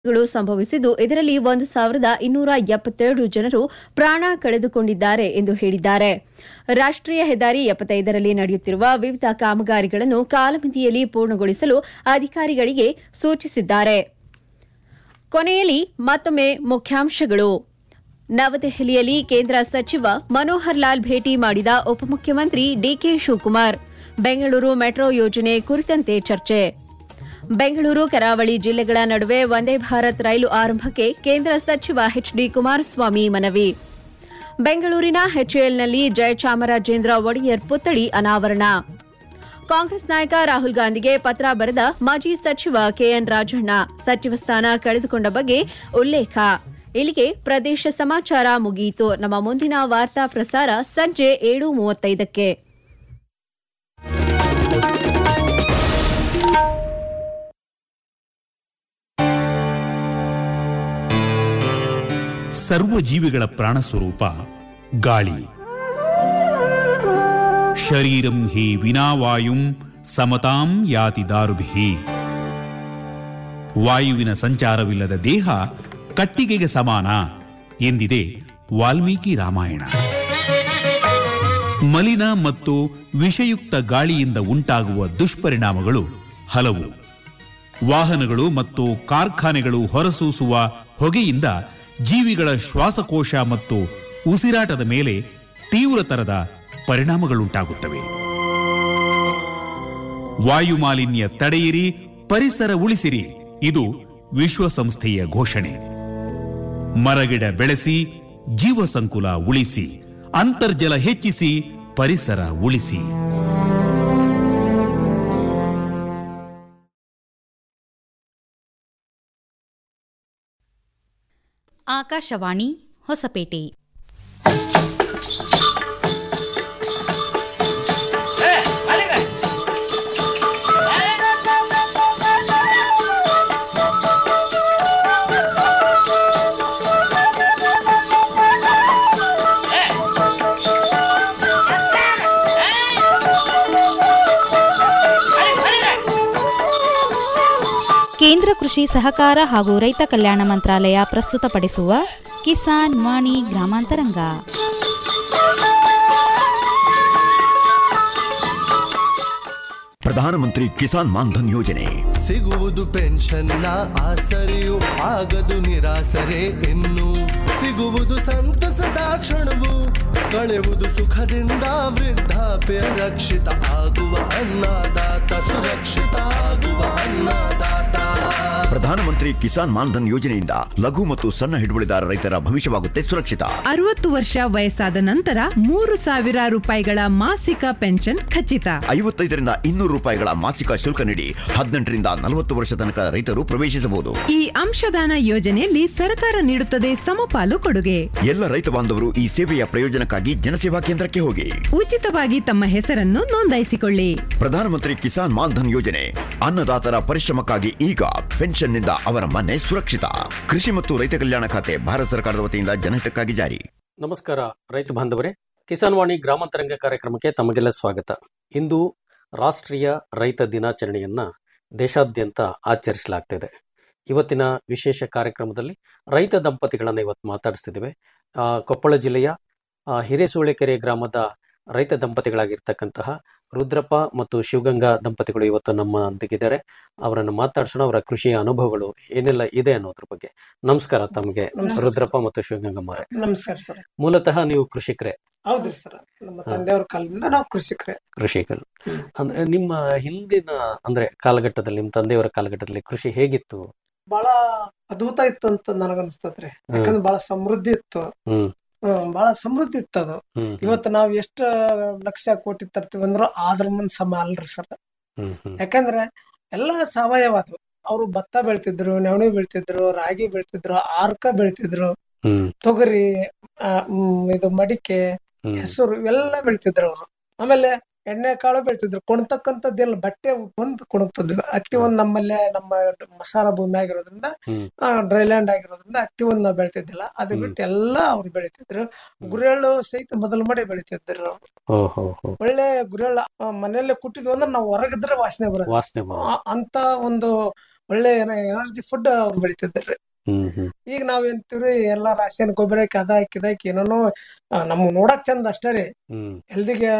ಗಳು ಸಂಭವಿಸಿದ್ದು ಇದರಲ್ಲಿ ಒಂದು ಸಾವಿರದ ಇನ್ನೂರ ಎಪ್ಪತ್ತೆರಡು ಜನರು ಪ್ರಾಣ ಕಳೆದುಕೊಂಡಿದ್ದಾರೆ ಎಂದು ಹೇಳಿದ್ದಾರೆ ರಾಷ್ಟ್ರೀಯ ಹೆದ್ದಾರಿ ಎಪ್ಪತ್ತೈದರಲ್ಲಿ ನಡೆಯುತ್ತಿರುವ ವಿವಿಧ ಕಾಮಗಾರಿಗಳನ್ನು ಕಾಲಮಿತಿಯಲ್ಲಿ ಪೂರ್ಣಗೊಳಿಸಲು ಅಧಿಕಾರಿಗಳಿಗೆ ಸೂಚಿಸಿದ್ದಾರೆ ಕೊನೆಯಲ್ಲಿ ಮತ್ತೊಮ್ಮೆ ಮುಖ್ಯಾಂಶಗಳು ನವದೆಹಲಿಯಲ್ಲಿ ಕೇಂದ್ರ ಸಚಿವ ಮನೋಹರ್ ಲಾಲ್ ಭೇಟಿ ಮಾಡಿದ ಉಪಮುಖ್ಯಮಂತ್ರಿ ಡಿಕೆ ಶಿವಕುಮಾರ್ ಬೆಂಗಳೂರು ಮೆಟ್ರೋ ಯೋಜನೆ ಕುರಿತಂತೆ ಚರ್ಚೆ ಬೆಂಗಳೂರು ಕರಾವಳಿ ಜಿಲ್ಲೆಗಳ ನಡುವೆ ವಂದೇ ಭಾರತ್ ರೈಲು ಆರಂಭಕ್ಕೆ ಕೇಂದ್ರ ಸಚಿವ ಎಚ್ಡಿ ಕುಮಾರಸ್ವಾಮಿ ಮನವಿ ಬೆಂಗಳೂರಿನ ಎಚ್ಎಎಲ್ನಲ್ಲಿ ಜಯಚಾಮರಾಜೇಂದ್ರ ಒಡೆಯರ್ ಪುತ್ಥಳಿ ಅನಾವರಣ ಕಾಂಗ್ರೆಸ್ ನಾಯಕ ರಾಹುಲ್ ಗಾಂಧಿಗೆ ಪತ್ರ ಬರೆದ ಮಾಜಿ ಸಚಿವ ಕೆಎನ್ ರಾಜಣ್ಣ ಸಚಿವ ಸ್ಥಾನ ಕಳೆದುಕೊಂಡ ಬಗ್ಗೆ ಉಲ್ಲೇಖ ಇಲ್ಲಿಗೆ ಪ್ರದೇಶ ಸಮಾಚಾರ ಮುಗಿಯಿತು ನಮ್ಮ ಮುಂದಿನ ವಾರ್ತಾ ಪ್ರಸಾರ ಸಂಜೆ ಏಳು ಮೂವತ್ತೈದಕ್ಕೆ ಸರ್ವ ಜೀವಿಗಳ ಪ್ರಾಣ ಸ್ವರೂಪ ಗಾಳಿ ಶರೀರಂ ಹಿ ವಿನಾವಾಯುಂ ಸಮತಾಂ ಯಾತಿ ದಾರುಭಿ ವಾಯುವಿನ ಸಂಚಾರವಿಲ್ಲದ ದೇಹ ಕಟ್ಟಿಗೆಗೆ ಸಮಾನ ಎಂದಿದೆ ವಾಲ್ಮೀಕಿ ರಾಮಾಯಣ ಮಲಿನ ಮತ್ತು ವಿಷಯುಕ್ತ ಗಾಳಿಯಿಂದ ಉಂಟಾಗುವ ದುಷ್ಪರಿಣಾಮಗಳು ಹಲವು ವಾಹನಗಳು ಮತ್ತು ಕಾರ್ಖಾನೆಗಳು ಹೊರಸೂಸುವ ಹೊಗೆಯಿಂದ ಜೀವಿಗಳ ಶ್ವಾಸಕೋಶ ಮತ್ತು ಉಸಿರಾಟದ ಮೇಲೆ ತೀವ್ರತರದ ಪರಿಣಾಮಗಳುಂಟಾಗುತ್ತವೆ ವಾಯು ಮಾಲಿನ್ಯ ತಡೆಯಿರಿ ಪರಿಸರ ಉಳಿಸಿರಿ ಇದು ವಿಶ್ವಸಂಸ್ಥೆಯ ಘೋಷಣೆ ಮರಗಿಡ ಬೆಳೆಸಿ ಜೀವ ಸಂಕುಲ ಉಳಿಸಿ ಅಂತರ್ಜಲ ಹೆಚ್ಚಿಸಿ ಪರಿಸರ ಉಳಿಸಿ ಆಕಾಶವಾಣಿ ಹೊಸಪೇಟೆ ಕೇಂದ್ರ ಕೃಷಿ ಸಹಕಾರ ಹಾಗೂ ರೈತ ಕಲ್ಯಾಣ ಮಂತ್ರಾಲಯ ಪ್ರಸ್ತುತಪಡಿಸುವ ಕಿಸಾನ್ ವಾಣಿ ಗ್ರಾಮಾಂತರಂಗ ಪ್ರಧಾನಮಂತ್ರಿ ಕಿಸಾನ್ ಮಾನ್ಧನ್ ಯೋಜನೆ ಸಿಗುವುದು ಪೆನ್ಷನ್ನ ಆಸರೆಯು ಆಗದು ನಿರಾಸರೆ ಇನ್ನು ಸಿಗುವುದು ಸಂತಸದ ಕ್ಷಣವು ಕಳೆಯುವುದು ಸುಖದಿಂದ ವೃದ್ಧಾಪ್ಯ ರಕ್ಷಿತ ಆಗುವ ಅನ್ನದಾತ ಸುರಕ್ಷಿತ ಆಗುವ ಅನ್ನದಾತ ಪ್ರಧಾನಮಂತ್ರಿ ಕಿಸಾನ್ ಮಾನ್ಧನ್ ಯೋಜನೆಯಿಂದ ಲಘು ಮತ್ತು ಸಣ್ಣ ಹಿಡುವಳಿದಾರ ರೈತರ ಭವಿಷ್ಯವಾಗುತ್ತೆ ಸುರಕ್ಷಿತ ಅರವತ್ತು ವರ್ಷ ವಯಸ್ಸಾದ ನಂತರ ಮೂರು ಸಾವಿರ ರೂಪಾಯಿಗಳ ಮಾಸಿಕ ಪೆನ್ಷನ್ ಖಚಿತ ಐವತ್ತೈದರಿಂದ ಇನ್ನೂರು ರೂಪಾಯಿಗಳ ಮಾಸಿಕ ಶುಲ್ಕ ನೀಡಿ ಹದಿನೆಂಟರಿಂದ ನಲವತ್ತು ವರ್ಷ ತನಕ ರೈತರು ಪ್ರವೇಶಿಸಬಹುದು ಈ ಅಂಶದಾನ ಯೋಜನೆಯಲ್ಲಿ ಸರ್ಕಾರ ನೀಡುತ್ತದೆ ಸಮಪಾಲು ಕೊಡುಗೆ ಎಲ್ಲ ರೈತ ಬಾಂಧವರು ಈ ಸೇವೆಯ ಪ್ರಯೋಜನಕ್ಕಾಗಿ ಜನಸೇವಾ ಕೇಂದ್ರಕ್ಕೆ ಹೋಗಿ ಉಚಿತವಾಗಿ ತಮ್ಮ ಹೆಸರನ್ನು ನೋಂದಾಯಿಸಿಕೊಳ್ಳಿ ಪ್ರಧಾನಮಂತ್ರಿ ಕಿಸಾನ್ ಮಾನ್ಧನ್ ಯೋಜನೆ ಅನ್ನದಾತರ ಪರಿಶ್ರಮಕ್ಕಾಗಿ ಈಗ ಪೆನ್ಷನ್ನಿಂದ ಅವರ ಮನೆ ಸುರಕ್ಷಿತ ಕೃಷಿ ಮತ್ತು ರೈತ ಕಲ್ಯಾಣ ಖಾತೆ ಭಾರತ ಸರ್ಕಾರದ ವತಿಯಿಂದ ಜನಹಿತಕ್ಕಾಗಿ ಜಾರಿ ನಮಸ್ಕಾರ ರೈತ ಬಾಂಧವರೇ ಕಿಸಾನ್ ವಾಣಿ ಗ್ರಾಮಾಂತರಂಗ ಕಾರ್ಯಕ್ರಮಕ್ಕೆ ತಮಗೆಲ್ಲ ಸ್ವಾಗತ ಇಂದು ರಾಷ್ಟ್ರೀಯ ರೈತ ದಿನಾಚರಣೆಯನ್ನ ದೇಶಾದ್ಯಂತ ಆಚರಿಸಲಾಗ್ತಿದೆ ಇವತ್ತಿನ ವಿಶೇಷ ಕಾರ್ಯಕ್ರಮದಲ್ಲಿ ರೈತ ದಂಪತಿಗಳನ್ನು ಇವತ್ತು ಮಾತಾಡಿಸ್ತಿದ್ದೇವೆ ಆ, ಕೊಪ್ಪಳ ಜಿಲ್ಲೆಯ ಆ, ಹಿರೇಸೂಳೆಕೆರೆ ಗ್ರಾಮದ ರೈತ ದಂಪತಿಗಳಾಗಿರ್ತಕ್ಕಂತಹ ರುದ್ರಪ್ಪ ಮತ್ತು ಶಿವಗಂಗಾ ದಂಪತಿಗಳು ಇವತ್ತು ನಮ್ಮೊಂದಿಗಿದ್ದಾರೆ ಅವರನ್ನು ಮಾತಾಡ್ಸೋಣ ಅವರ ಕೃಷಿಯ ಅನುಭವಗಳು ಏನೆಲ್ಲ ಇದೆ ಅನ್ನೋದ್ರ ಬಗ್ಗೆ ನಮಸ್ಕಾರ ತಮಗೆ ನಮಸ್ಕಾರ. ರುದ್ರಪ್ಪ ಮತ್ತು ಶಿವಗಂಗಮ್ಮರೇ ನಮಸ್ಕಾರ ಸರ್ ಮೂಲತಃ ನೀವು ಕೃಷಿಕರೇ ಹೌದ್ರಿ ಸರ್ ನಮ್ಮ ತಂದೆಯವ್ರ ಕಾಲದಿಂದ ನಾವು ಕೃಷಿಕರೇ ಕೃಷಿಕರು ಹ್ಮ್. ಅಂದ್ರೆ ನಿಮ್ಮ ಹಿಂದಿನ ಅಂದ್ರೆ ಕಾಲಘಟ್ಟದಲ್ಲಿ ನಿಮ್ಮ ತಂದೆಯವರ ಕಾಲಘಟ್ಟದಲ್ಲಿ ಕೃಷಿ ಹೇಗಿತ್ತು ಬಹಳ ಅದ್ಭುತ ಇತ್ತು ಅಂತ ನನಗನ್ಸ್ತತ್ರಿ ಯಾಕಂದ್ರೆ ಬಹಳ ಸಮೃದ್ಧಿ ಇತ್ತು ಹ್ಮ್ ಹ್ಮ್ ಬಹಳ ಸಮೃದ್ಧಿ ಇತ್ತು ಅದು ಹ್ಮ್ ಇವತ್ತು ನಾವ್ ಎಷ್ಟ ಲಕ್ಷ ಕೋಟಿ ತರ್ತೀವಿ ಅಂದ್ರ ಅದ್ರ ಮುಂದ್ ಸಮ ಅಲ್ರಿ ಸರ್ ಹ್ಮ್ ಹ್ಮ್ ಯಾಕಂದ್ರೆ ಎಲ್ಲಾ ಸಾವಯವ ಅದು ಅವ್ರು ಭತ್ತ ಬೆಳ್ತಿದ್ರು ನವಣಿ ಬೆಳ್ತಿದ್ರು ರಾಗಿ ಬೆಳ್ತಿದ್ರು ಆರ್ಕ ಬೆಳ್ತಿದ್ರು ಹ್ಮ್ ತೊಗರಿ ಆ, ಹ್ಮ್, ಇದು ಮಡಿಕೆ ಹ್ಮ್ ಹೆಸರು ಇವೆಲ್ಲ ಬೆಳಿತಿದ್ರು ಅವ್ರು ಆಮೇಲೆ ಎಣ್ಣೆ ಕಾಳು ಬೆಳಿತಿದ್ರು ಕೊಣ್ತಕ್ಕಂಥದ್ದೆಲ್ಲ ಬಟ್ಟೆ ಒಂದು ಕೊಣಗ್ತಿದ್ವಿ ಹತ್ತಿ ಒಂದ್ ನಮ್ಮಲ್ಲೇ ನಮ್ಮ ಮಸಾಲ ಭೂಮಿ ಆಗಿರೋದ್ರಿಂದ ಹ್ಮ್ ಡ್ರೈಲ್ಯಾಂಡ್ ಆಗಿರೋದ್ರಿಂದ ಹತ್ತಿ ಒಂದ್ ನಾವ್ ಬೆಳಿತಿದ್ದಿಲ್ಲ ಅದು ಹ್ಮ್. ಬಿಟ್ಟು ಎಲ್ಲಾ ಅವ್ರು ಬೆಳಿತಿದ್ರು ಗುರೆಳ್ಳು ಸಹಿತ ಮೊದಲು ಮಾಡಿ ಬೆಳಿತಿದ್ರು ಓ ಹೋ ಹೋ ಒಳ್ಳೆ ಗುರೆಳ್ಳ ಆ, ಮನೆಯಲ್ಲೇ ಕುಟ್ಟಿದ್ವು ಅಂದ್ರೆ ನಾವು ಹೊರಗಿದ್ರೆ ವಾಸನೆ ಬರೋದು ವಾಸನೆ ಬರೋದು ಆ- ಅಂತ ಒಂದು ಒಳ್ಳೆ ಎನರ್ಜಿ ಫುಡ್ ಅವ್ರು ಬೆಳಿತಿದ್ರಿ ಹ್ಮ್ ಹ್ಮ್ ಈಗ ನಾವ್ ಎಂತೀವ್ರಿ ಎಲ್ಲಾ ರಾಸಾಯನಿಕ ಗೊಬ್ಬರ ಹಾಕಿ ಅದ ಹಾಕಿ ಇದ ಹಾಕಿ ಏನೇನೋ ನಮ್ಗ್ ನೋಡಕ್ ಚಂದ ಅಷ್ಟೇ ರೀ ಹ್ಮ್ ಹೆಲ್ದಿಗೆ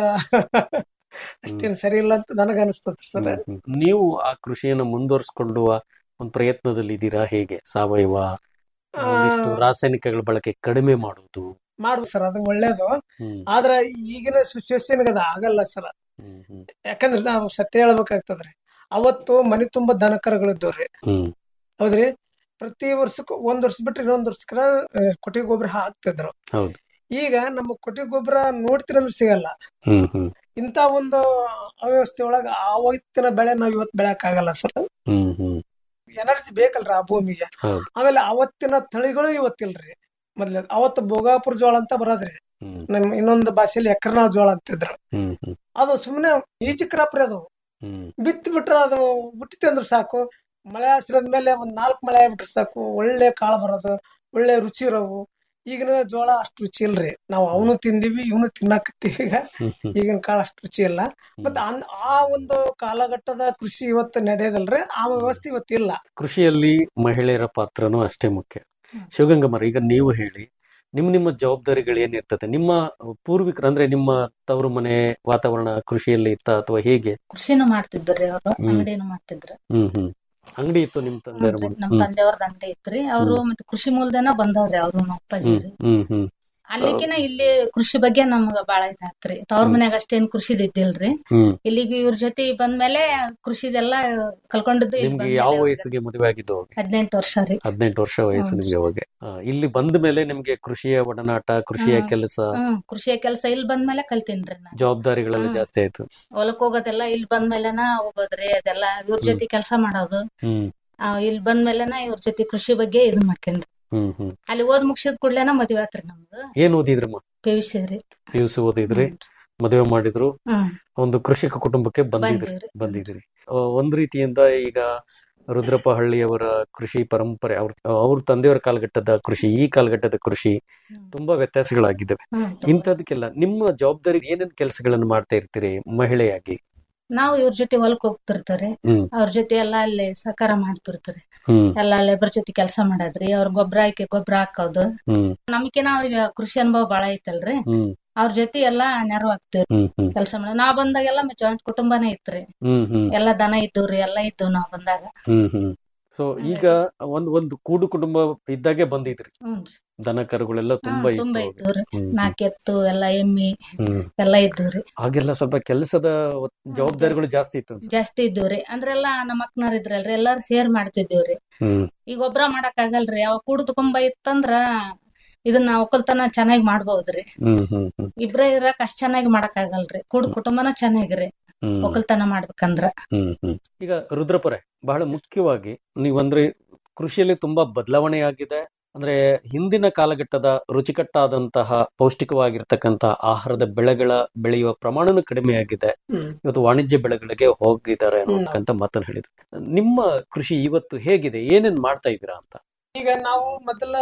ಅಷ್ಟೇನ್ ಸರಿ ಇಲ್ಲ ಅಂತ ನನಗ ಅನಿಸ್ತದ್ರಿ ಸರ್ ಹ್ಮ್, ಹ್ಮ್. ನೀವು ಆ ಕೃಷಿಯನ್ನು ಮುಂದುವರಿಸಿಕೊಂಡು ಒಂದು ಪ್ರಯತ್ನದಲ್ಲಿ ಇದ್ದೀರಾ ಹೇಗೆ ಸಾವಯವ ಒಂದಿಷ್ಟು ರಾಸಾಯನಿಕಗಳ ಬಳಕೆ ಕಡಿಮೆ ಮಾಡುವುದು ಮಾಡುದು ಸರ್ ಅದು ಒಳ್ಳೇದು ಹ್ಮ್ ಆದ್ರ ಈಗಿನ ಸಿಚುವೇಶನ್ ಅದ ಆಗಲ್ಲ ಸರ್ ಹ್ಮ್ ಹ್ಮ್ ಯಾಕಂದ್ರೆ ನಾವು ಸತ್ಯ ಹೇಳ್ಬೇಕಾಗ್ತದ್ರಿ ಅವತ್ತು ಮನಿ ತುಂಬಾ ದನ ಕರುಗಳಿದ್ದವ್ರಿ ಹ್ಮ್ ಹೌದ್ರಿ ಪ್ರತಿ ವರ್ಷಕ್ಕೂ ಒಂದ್ ವರ್ಷ ಬಿಟ್ರೆ ಇನ್ನೊಂದ್ ವರ್ಷಕ್ಕ ಕೊಟ್ಟಿಗೆ ಗೊಬ್ಬರ ಹಾಕ್ತಿದ್ರು ಹೌದು ಈಗ ನಮ್ಮ ಕೊಟ್ಟಿಗೆ ಗೊಬ್ಬರ ನೋಡ್ತೀರಂದ್ರೆ ಸಿಗಲ್ಲ ಹ್ಮ್ ಹ್ಮ್ ಇಂತ ಒಂದು ಅವ್ಯವಸ್ಥೆ ಒಳಗ ಆವತ್ತಿನ ಬೆಳೆ ನಾವ್ ಇವತ್ತು ಬೆಳೆಯಕ್ ಆಗಲ್ಲ ಸರ್ ಹ್ಮ್ ಹ್ಮ್ ಎನರ್ಜಿ ಬೇಕಲ್ರಿ ಆ ಭೂಮಿಗೆ ಹೌದು ಆಮೇಲೆ ಅವತ್ತಿನ ತಳಿಗಳು ಇವತ್ತಿಲ್ರಿ ಮೊದ್ಲ ಅವತ್ತು ಭೋಗಾಪುರ ಜೋಳ ಅಂತ ಬರೋದ್ರಿ ಹ್ಮ್ ನಮ್ ಇನ್ನೊಂದು ಭಾಷೆಯಲ್ಲಿ ಎಕರ್ನಾಳ್ ಜೋಳ ಅಂತಿದ್ರು ಹ್ಮ್ ಹ್ಮ್ ಅದು ಸುಮ್ಮನೆ ಈಜಿ ಕ್ರಾಪ್ ರೀ ಅದು ಹ್ಮ್ ಬಿತ್ತಿ ಬಿಟ್ರೆ ಅದು ಬಿಟ್ಟಿತ್ತು ಅಂದ್ರೆ ಸಾಕು ಮಳೆ ಹಸಿರದ ಮೇಲೆ ಒಂದ್ ನಾಲ್ಕು ಮಳೆ ಆಗ್ಬಿಟ್ರೆ ಸಾಕು ಒಳ್ಳೆ ಕಾಳು ಬರೋದು ಒಳ್ಳೆ ರುಚಿ ಇರೋವು ಈಗಿನ ಜೋಳ ಅಷ್ಟು ರುಚಿ ಇಲ್ರಿ ನಾವು ಅವನು ತಿಂದಿವಿ ಇವನು ತಿನ್ನಕತ್ತೀವಿ ಈಗ ಹ್ಮ್ ಹ್ಮ್ ಈಗಿನ ಕಾಳ ಅಷ್ಟು ರುಚಿ ಇಲ್ಲ ಮತ್ತೆ ಅನ್- ಆ ಒಂದು ಕಾಲಘಟ್ಟದ ಕೃಷಿ ಇವತ್ತು ನಡೆಯೋದಲ್ರಿ ಆ ವ್ಯವಸ್ಥೆ ಇವತ್ತಿಲ್ಲ ಕೃಷಿಯಲ್ಲಿ ಮಹಿಳೆಯರ ಪಾತ್ರನೂ ಅಷ್ಟೇ ಮುಖ್ಯ ಶಿವಗಂಗಮ್ಮರ ಈಗ ನೀವು ಹೇಳಿ ನಿಮ್ ನಿಮ್ಮ ಜವಾಬ್ದಾರಿಗಳು ಏನಿರ್ತದೆ ನಿಮ್ಮ ಪೂರ್ವಿಕರು ಅಂದ್ರೆ ನಿಮ್ಮ ತವರು ಮನೆ ವಾತಾವರಣ ಕೃಷಿಯಲ್ಲಿ ಇತ್ತ ಅಥವಾ ಹೇಗೆ ಕೃಷಿನೂ ಮಾಡ್ತಿದ್ರಿ ಅವರು ಹ್ಮ್. ಅಂಗಡಿನೂ ಮಾಡ್ತಿದ್ರು ಹ್ಮ್ ಹ್ಮ್ ಅಂಗಡಿ ಇತ್ತು ನಿಮ್ ತಂದೆಯವ್ರ ಹ್ಞೂನ್ರಿ. ಮನೆ ನಮ್ ಹ್ಮ್ ತಂದೆಯವ್ರದ್ ಅಂಗಡಿ ಇತ್ರಿ ಅವ್ರು ಮತ್ತೆ ಕೃಷಿ ಮೂಲದನ ಬಂದವ್ರಿ ಅವ್ರು ನಮ್ಮ ಅಪ್ಪಾಜಿ ಹ್ಮ್ ಹ್ಮ್ ಹ್ಮ್ ಅಲ್ಲಿಕಿನ ಇಲ್ಲಿ ಕೃಷಿ ಬಗ್ಗೆ ನಮ್ಗ ಬಾಳ ಇದಾತ್ರಿ ತವ್ರ ಹ್ಮ್. ಮನ್ಯಾಗ ಅಷ್ಟೇನ್ ಕೃಷಿದ್ ಇದ್ದಿಲ್ರಿ ಹ್ಮ್ ಇಲ್ಲಿಗೆ ಇವ್ರ ಜೊತೆ ಬಂದ್ಮೇಲೆ ಕೃಷಿದೆಲ್ಲ ಕಲ್ಕೊಂಡಿದ್ದು ಇಲ್ಲಿ ನಿಮ್ಗೆ ಬಂದ್ಮೇಲೆ ಯಾವ ಅವ್ರಿಗೆ. ವಯಸ್ಸಿಗೆ ಮದುವೆ ಆಗಿದ್ದು ಅವಾಗ? ಹದಿನೆಂಟು ವರ್ಷ ರೀ ಹದಿನೆಂಟು ವರ್ಷ ವಯಸ್ಸು ಹ್ಮ್. ನಿಮ್ಗೆ ಅವಾಗ ಆ, ಇಲ್ಲಿ ಬಂದ ಮೇಲೆ ನಿಮ್ಗೆ ಕೃಷಿಯ ಒಡನಾಟ ಕೃಷಿಯ ಹ್ಮ್. ಕೆಲಸ ಹ್ಮ್ ಕೃಷಿಯ ಕೆಲಸ ಇಲ್ಲಿ ಬಂದ್ಮೇಲೆ ಕಲ್ತೀನ್ರಿ ನಾ ಜವಾಬ್ದಾರಿಗಳೆಲ್ಲ ಹ್ಮ್. ಜಾಸ್ತಿ ಆಯ್ತು ಹೊಲಕ್ ಹೋಗೋದೆಲ್ಲ ಇಲ್ಲಿ ಬಂದ್ಮೇಲೆನ ಹೋಗೋದ್ರಿ ಅದೆಲ್ಲ ಇವ್ರ ಹ್ಮ್. ಜೊತೆ ಕೆಲಸ ಮಾಡೋದು ಹ್ಮ್ ಆ, ಇಲ್ಲಿ ಬಂದ್ಮೇಲೆನ ಇವ್ರ ಜೊತೆ ಕೃಷಿ ಬಗ್ಗೆ ಇದು ಮಾಡ್ಕೊಂಡ್ರಿ ಹ್ಮ್ ಹ್ಮ್ ಅಲ್ಲಿ ಓದ್ ಮುಗಿಸಿದ ಕೂಡ್ಲೇನ ಮದ್ವೆ ಆತ್ರಿ ನಮ್ದು ಏನ್ ಓದಿದ್ರಮ್ಮ ಪಿ ಯು ಸಿ ರೀ ಪಿ ಯು ಸಿ ಓದಿದ್ರಿ ಮದುವೆ ಮಾಡಿದ್ರು ಹ್ಮ್ ಒಂದು ಕೃಷಿಕ ಕುಟುಂಬಕ್ಕೆ ಬಂದಿದ್ರಿ ಬಂದಿವ್ರಿ. ಬಂದಿದ್ರಿ ಆ, ಒಂದ್ ರೀತಿಯಿಂದ ಈಗ ರುದ್ರಪ್ಪ ಹಳ್ಳಿಯವರ ಕೃಷಿ ಪರಂಪರೆ ಅವ್ರ ಅವ್ರ ತಂದೆಯವರ ಕಾಲಘಟ್ಟದ ಕೃಷಿ ಈ ಕಾಲಘಟ್ಟದ ಕೃಷಿ ತುಂಬಾ ವ್ಯತ್ಯಾಸಗಳಾಗಿದ್ದಾವೆ ಹ್ಮ್. ಇಂಥದಕ್ಕೆಲ್ಲ ನಿಮ್ಮ ಜವಾಬ್ದಾರಿ ಏನೇನ್ ಕೆಲಸಗಳನ್ನು ಮಾಡ್ತಾ ಇರ್ತೀರಿ ಮಹಿಳೆಯಾಗಿ ನಾವು ಇವ್ರ ಜೊತೆ ಹೊಲಕ್ ಹೋಗ್ತಿರ್ತಾರಿ ಹ್ಮ್ ಅವ್ರ ಜೊತೆ ಎಲ್ಲಾ ಅಲ್ಲಿ ಸಹಕಾರ ಮಾಡ್ತಿರ್ತಾರಿ ಹ್ಮ್ ಎಲ್ಲಾ ಲೇಬರ್ ಜೊತೆ ಕೆಲಸ ಮಾಡೋದ್ರಿ ಅವ್ರ ಗೊಬ್ಬರ ಹಾಕಿ ಗೊಬ್ಬರ ಹಾಕೋದು ಹ್ಮ್ ನಮ್ಕಿನ ಅವ್ರಿಗೆ ಕೃಷಿ ಅನುಭವ ಬಾಳ ಐತಲ್ರಿ ಹ್ಮ್ ಅವ್ರ ಜೊತೆ ಎಲ್ಲಾ ನೆರವು ಆಗ್ತಿವ್ರಿ ಹ್ಮ್ ಹ್ಮ್ ಕೆಲಸ ಮಾಡೋದು ನಾವ್ ಬಂದಾಗೆಲ್ಲ ಜಾಯಿಂಟ್ ಕುಟುಂಬನೇ ಇತ್ರಿ ಹ್ಮ್ ಹ್ಮ್ ಎಲ್ಲಾ ದನ ಇದ್ದವ್ರಿ ಎಲ್ಲಾ ಇದ್ದವ್ ನಾವ್ ಬಂದಾಗ ಹ್ಮ್ ಹ್ಮ್ ಸೊ ಈಗ ಒಂದ್ ಒಂದು ಕೂಡು ಕುಟುಂಬ ಇದ್ದಾಗೆ ಬಂದಿದ್ರಿ ಹ್ಞೂನ್ರಿ ದನ ಕರುಗಳೆಲ್ಲ ಹ್ಮ್ ತುಂಬಾ ತುಂಬಾ ಇತ್ತು ಇದ್ದವ್ರಿ ಹ್ಮ್, ಹ್ಮ್. ನಾಕೆತ್ತು ಎಲ್ಲಾ ಎಮ್ಮಿ ಹ್ಮ್ ಎಲ್ಲಾ ಇದ್ದವ್ರಿ ಹಾಗೆಲ್ಲ ಸ್ವಲ್ಪ ಕೆಲಸದ ಜವಾಬ್ದಾರಿಗಳು ಜಾಸ್ತಿ ಇತ್ತು ಅನ್ಸುತ್ತೆ. ಜಾಸ್ತಿ ಇದ್ದವ್ರಿ ಅಂದ್ರೆಲ್ಲಾ ನಮ್ಮ ಅಕ್ಕನಾರ್ ಇದ್ರಲ್ರಿ ಎಲ್ಲಾರು ಸೇರ್ ಮಾಡ್ತಿದ್ದೀವ್ರಿ ಹ್ಮ್ ಈಗ ಒಬ್ರ ಮಾಡಕ್ ಆಗಲ್ರಿ ಅವ ಕೂಡು ಕುಟುಂಬ ಇತ್ತಂದ್ರ ಇದನ್ನ ಒಕ್ಕಲ್ತನ ಚೆನ್ನಾಗಿ ಮಾಡ್ಬೋದ್ರಿ ಹ್ಮ್ ಹ್ಮ್ ಹ್ಮ್ ಇಬ್ರೇ ಇರಕ್ ಅಷ್ಟ್ ಚೆನ್ನಾಗಿ ಮಾಡಕ್ ಆಗಲ್ರಿ ಕೂಡು ಕುಟುಂಬನ ಚೆನ್ನಾಗಿರಿ ಹ್ಮ್ ಒಕ್ಕಲ್ತನ ಮಾಡ್ಬೇಕಂದ್ರ ಹ್ಮ್ ಹ್ಮ್ ಈಗ ರುದ್ರಪುರೆ ಬಹಳ ಮುಖ್ಯವಾಗಿ ನೀವಂದ್ರೆ ಕೃಷಿಯಲ್ಲಿ ತುಂಬಾ ಬದಲಾವಣೆ ಆಗಿದೆ ಅಂದ್ರೆ ಹಿಂದಿನ ಕಾಲಘಟ್ಟದ ರುಚಿಕಟ್ಟಾದಂತಹ ಪೌಷ್ಟಿಕವಾಗಿರ್ತಕ್ಕಂಥ ಆಹಾರದ ಬೆಳೆಗಳ ಬೆಳೆಯುವ ಪ್ರಮಾಣನೂ ಕಡಿಮೆ ಆಗಿದೆ ಹ್ಮ್. ಇವತ್ತು ವಾಣಿಜ್ಯ ಬೆಳೆಗಳಿಗೆ ಹೋಗಿದ್ದಾರೆ ಅನ್ನೋದಕ್ಕಂತ ಮಾತನ್ನ ಹೇಳಿದ್ರು ನಿಮ್ಮ ಕೃಷಿ ಇವತ್ತು ಹೇಗಿದೆ ಏನೇನ್ ಮಾಡ್ತಾ ಇದ್ದೀರಾ ಅಂತ ಈಗ ನಾವು ಮೊದಲ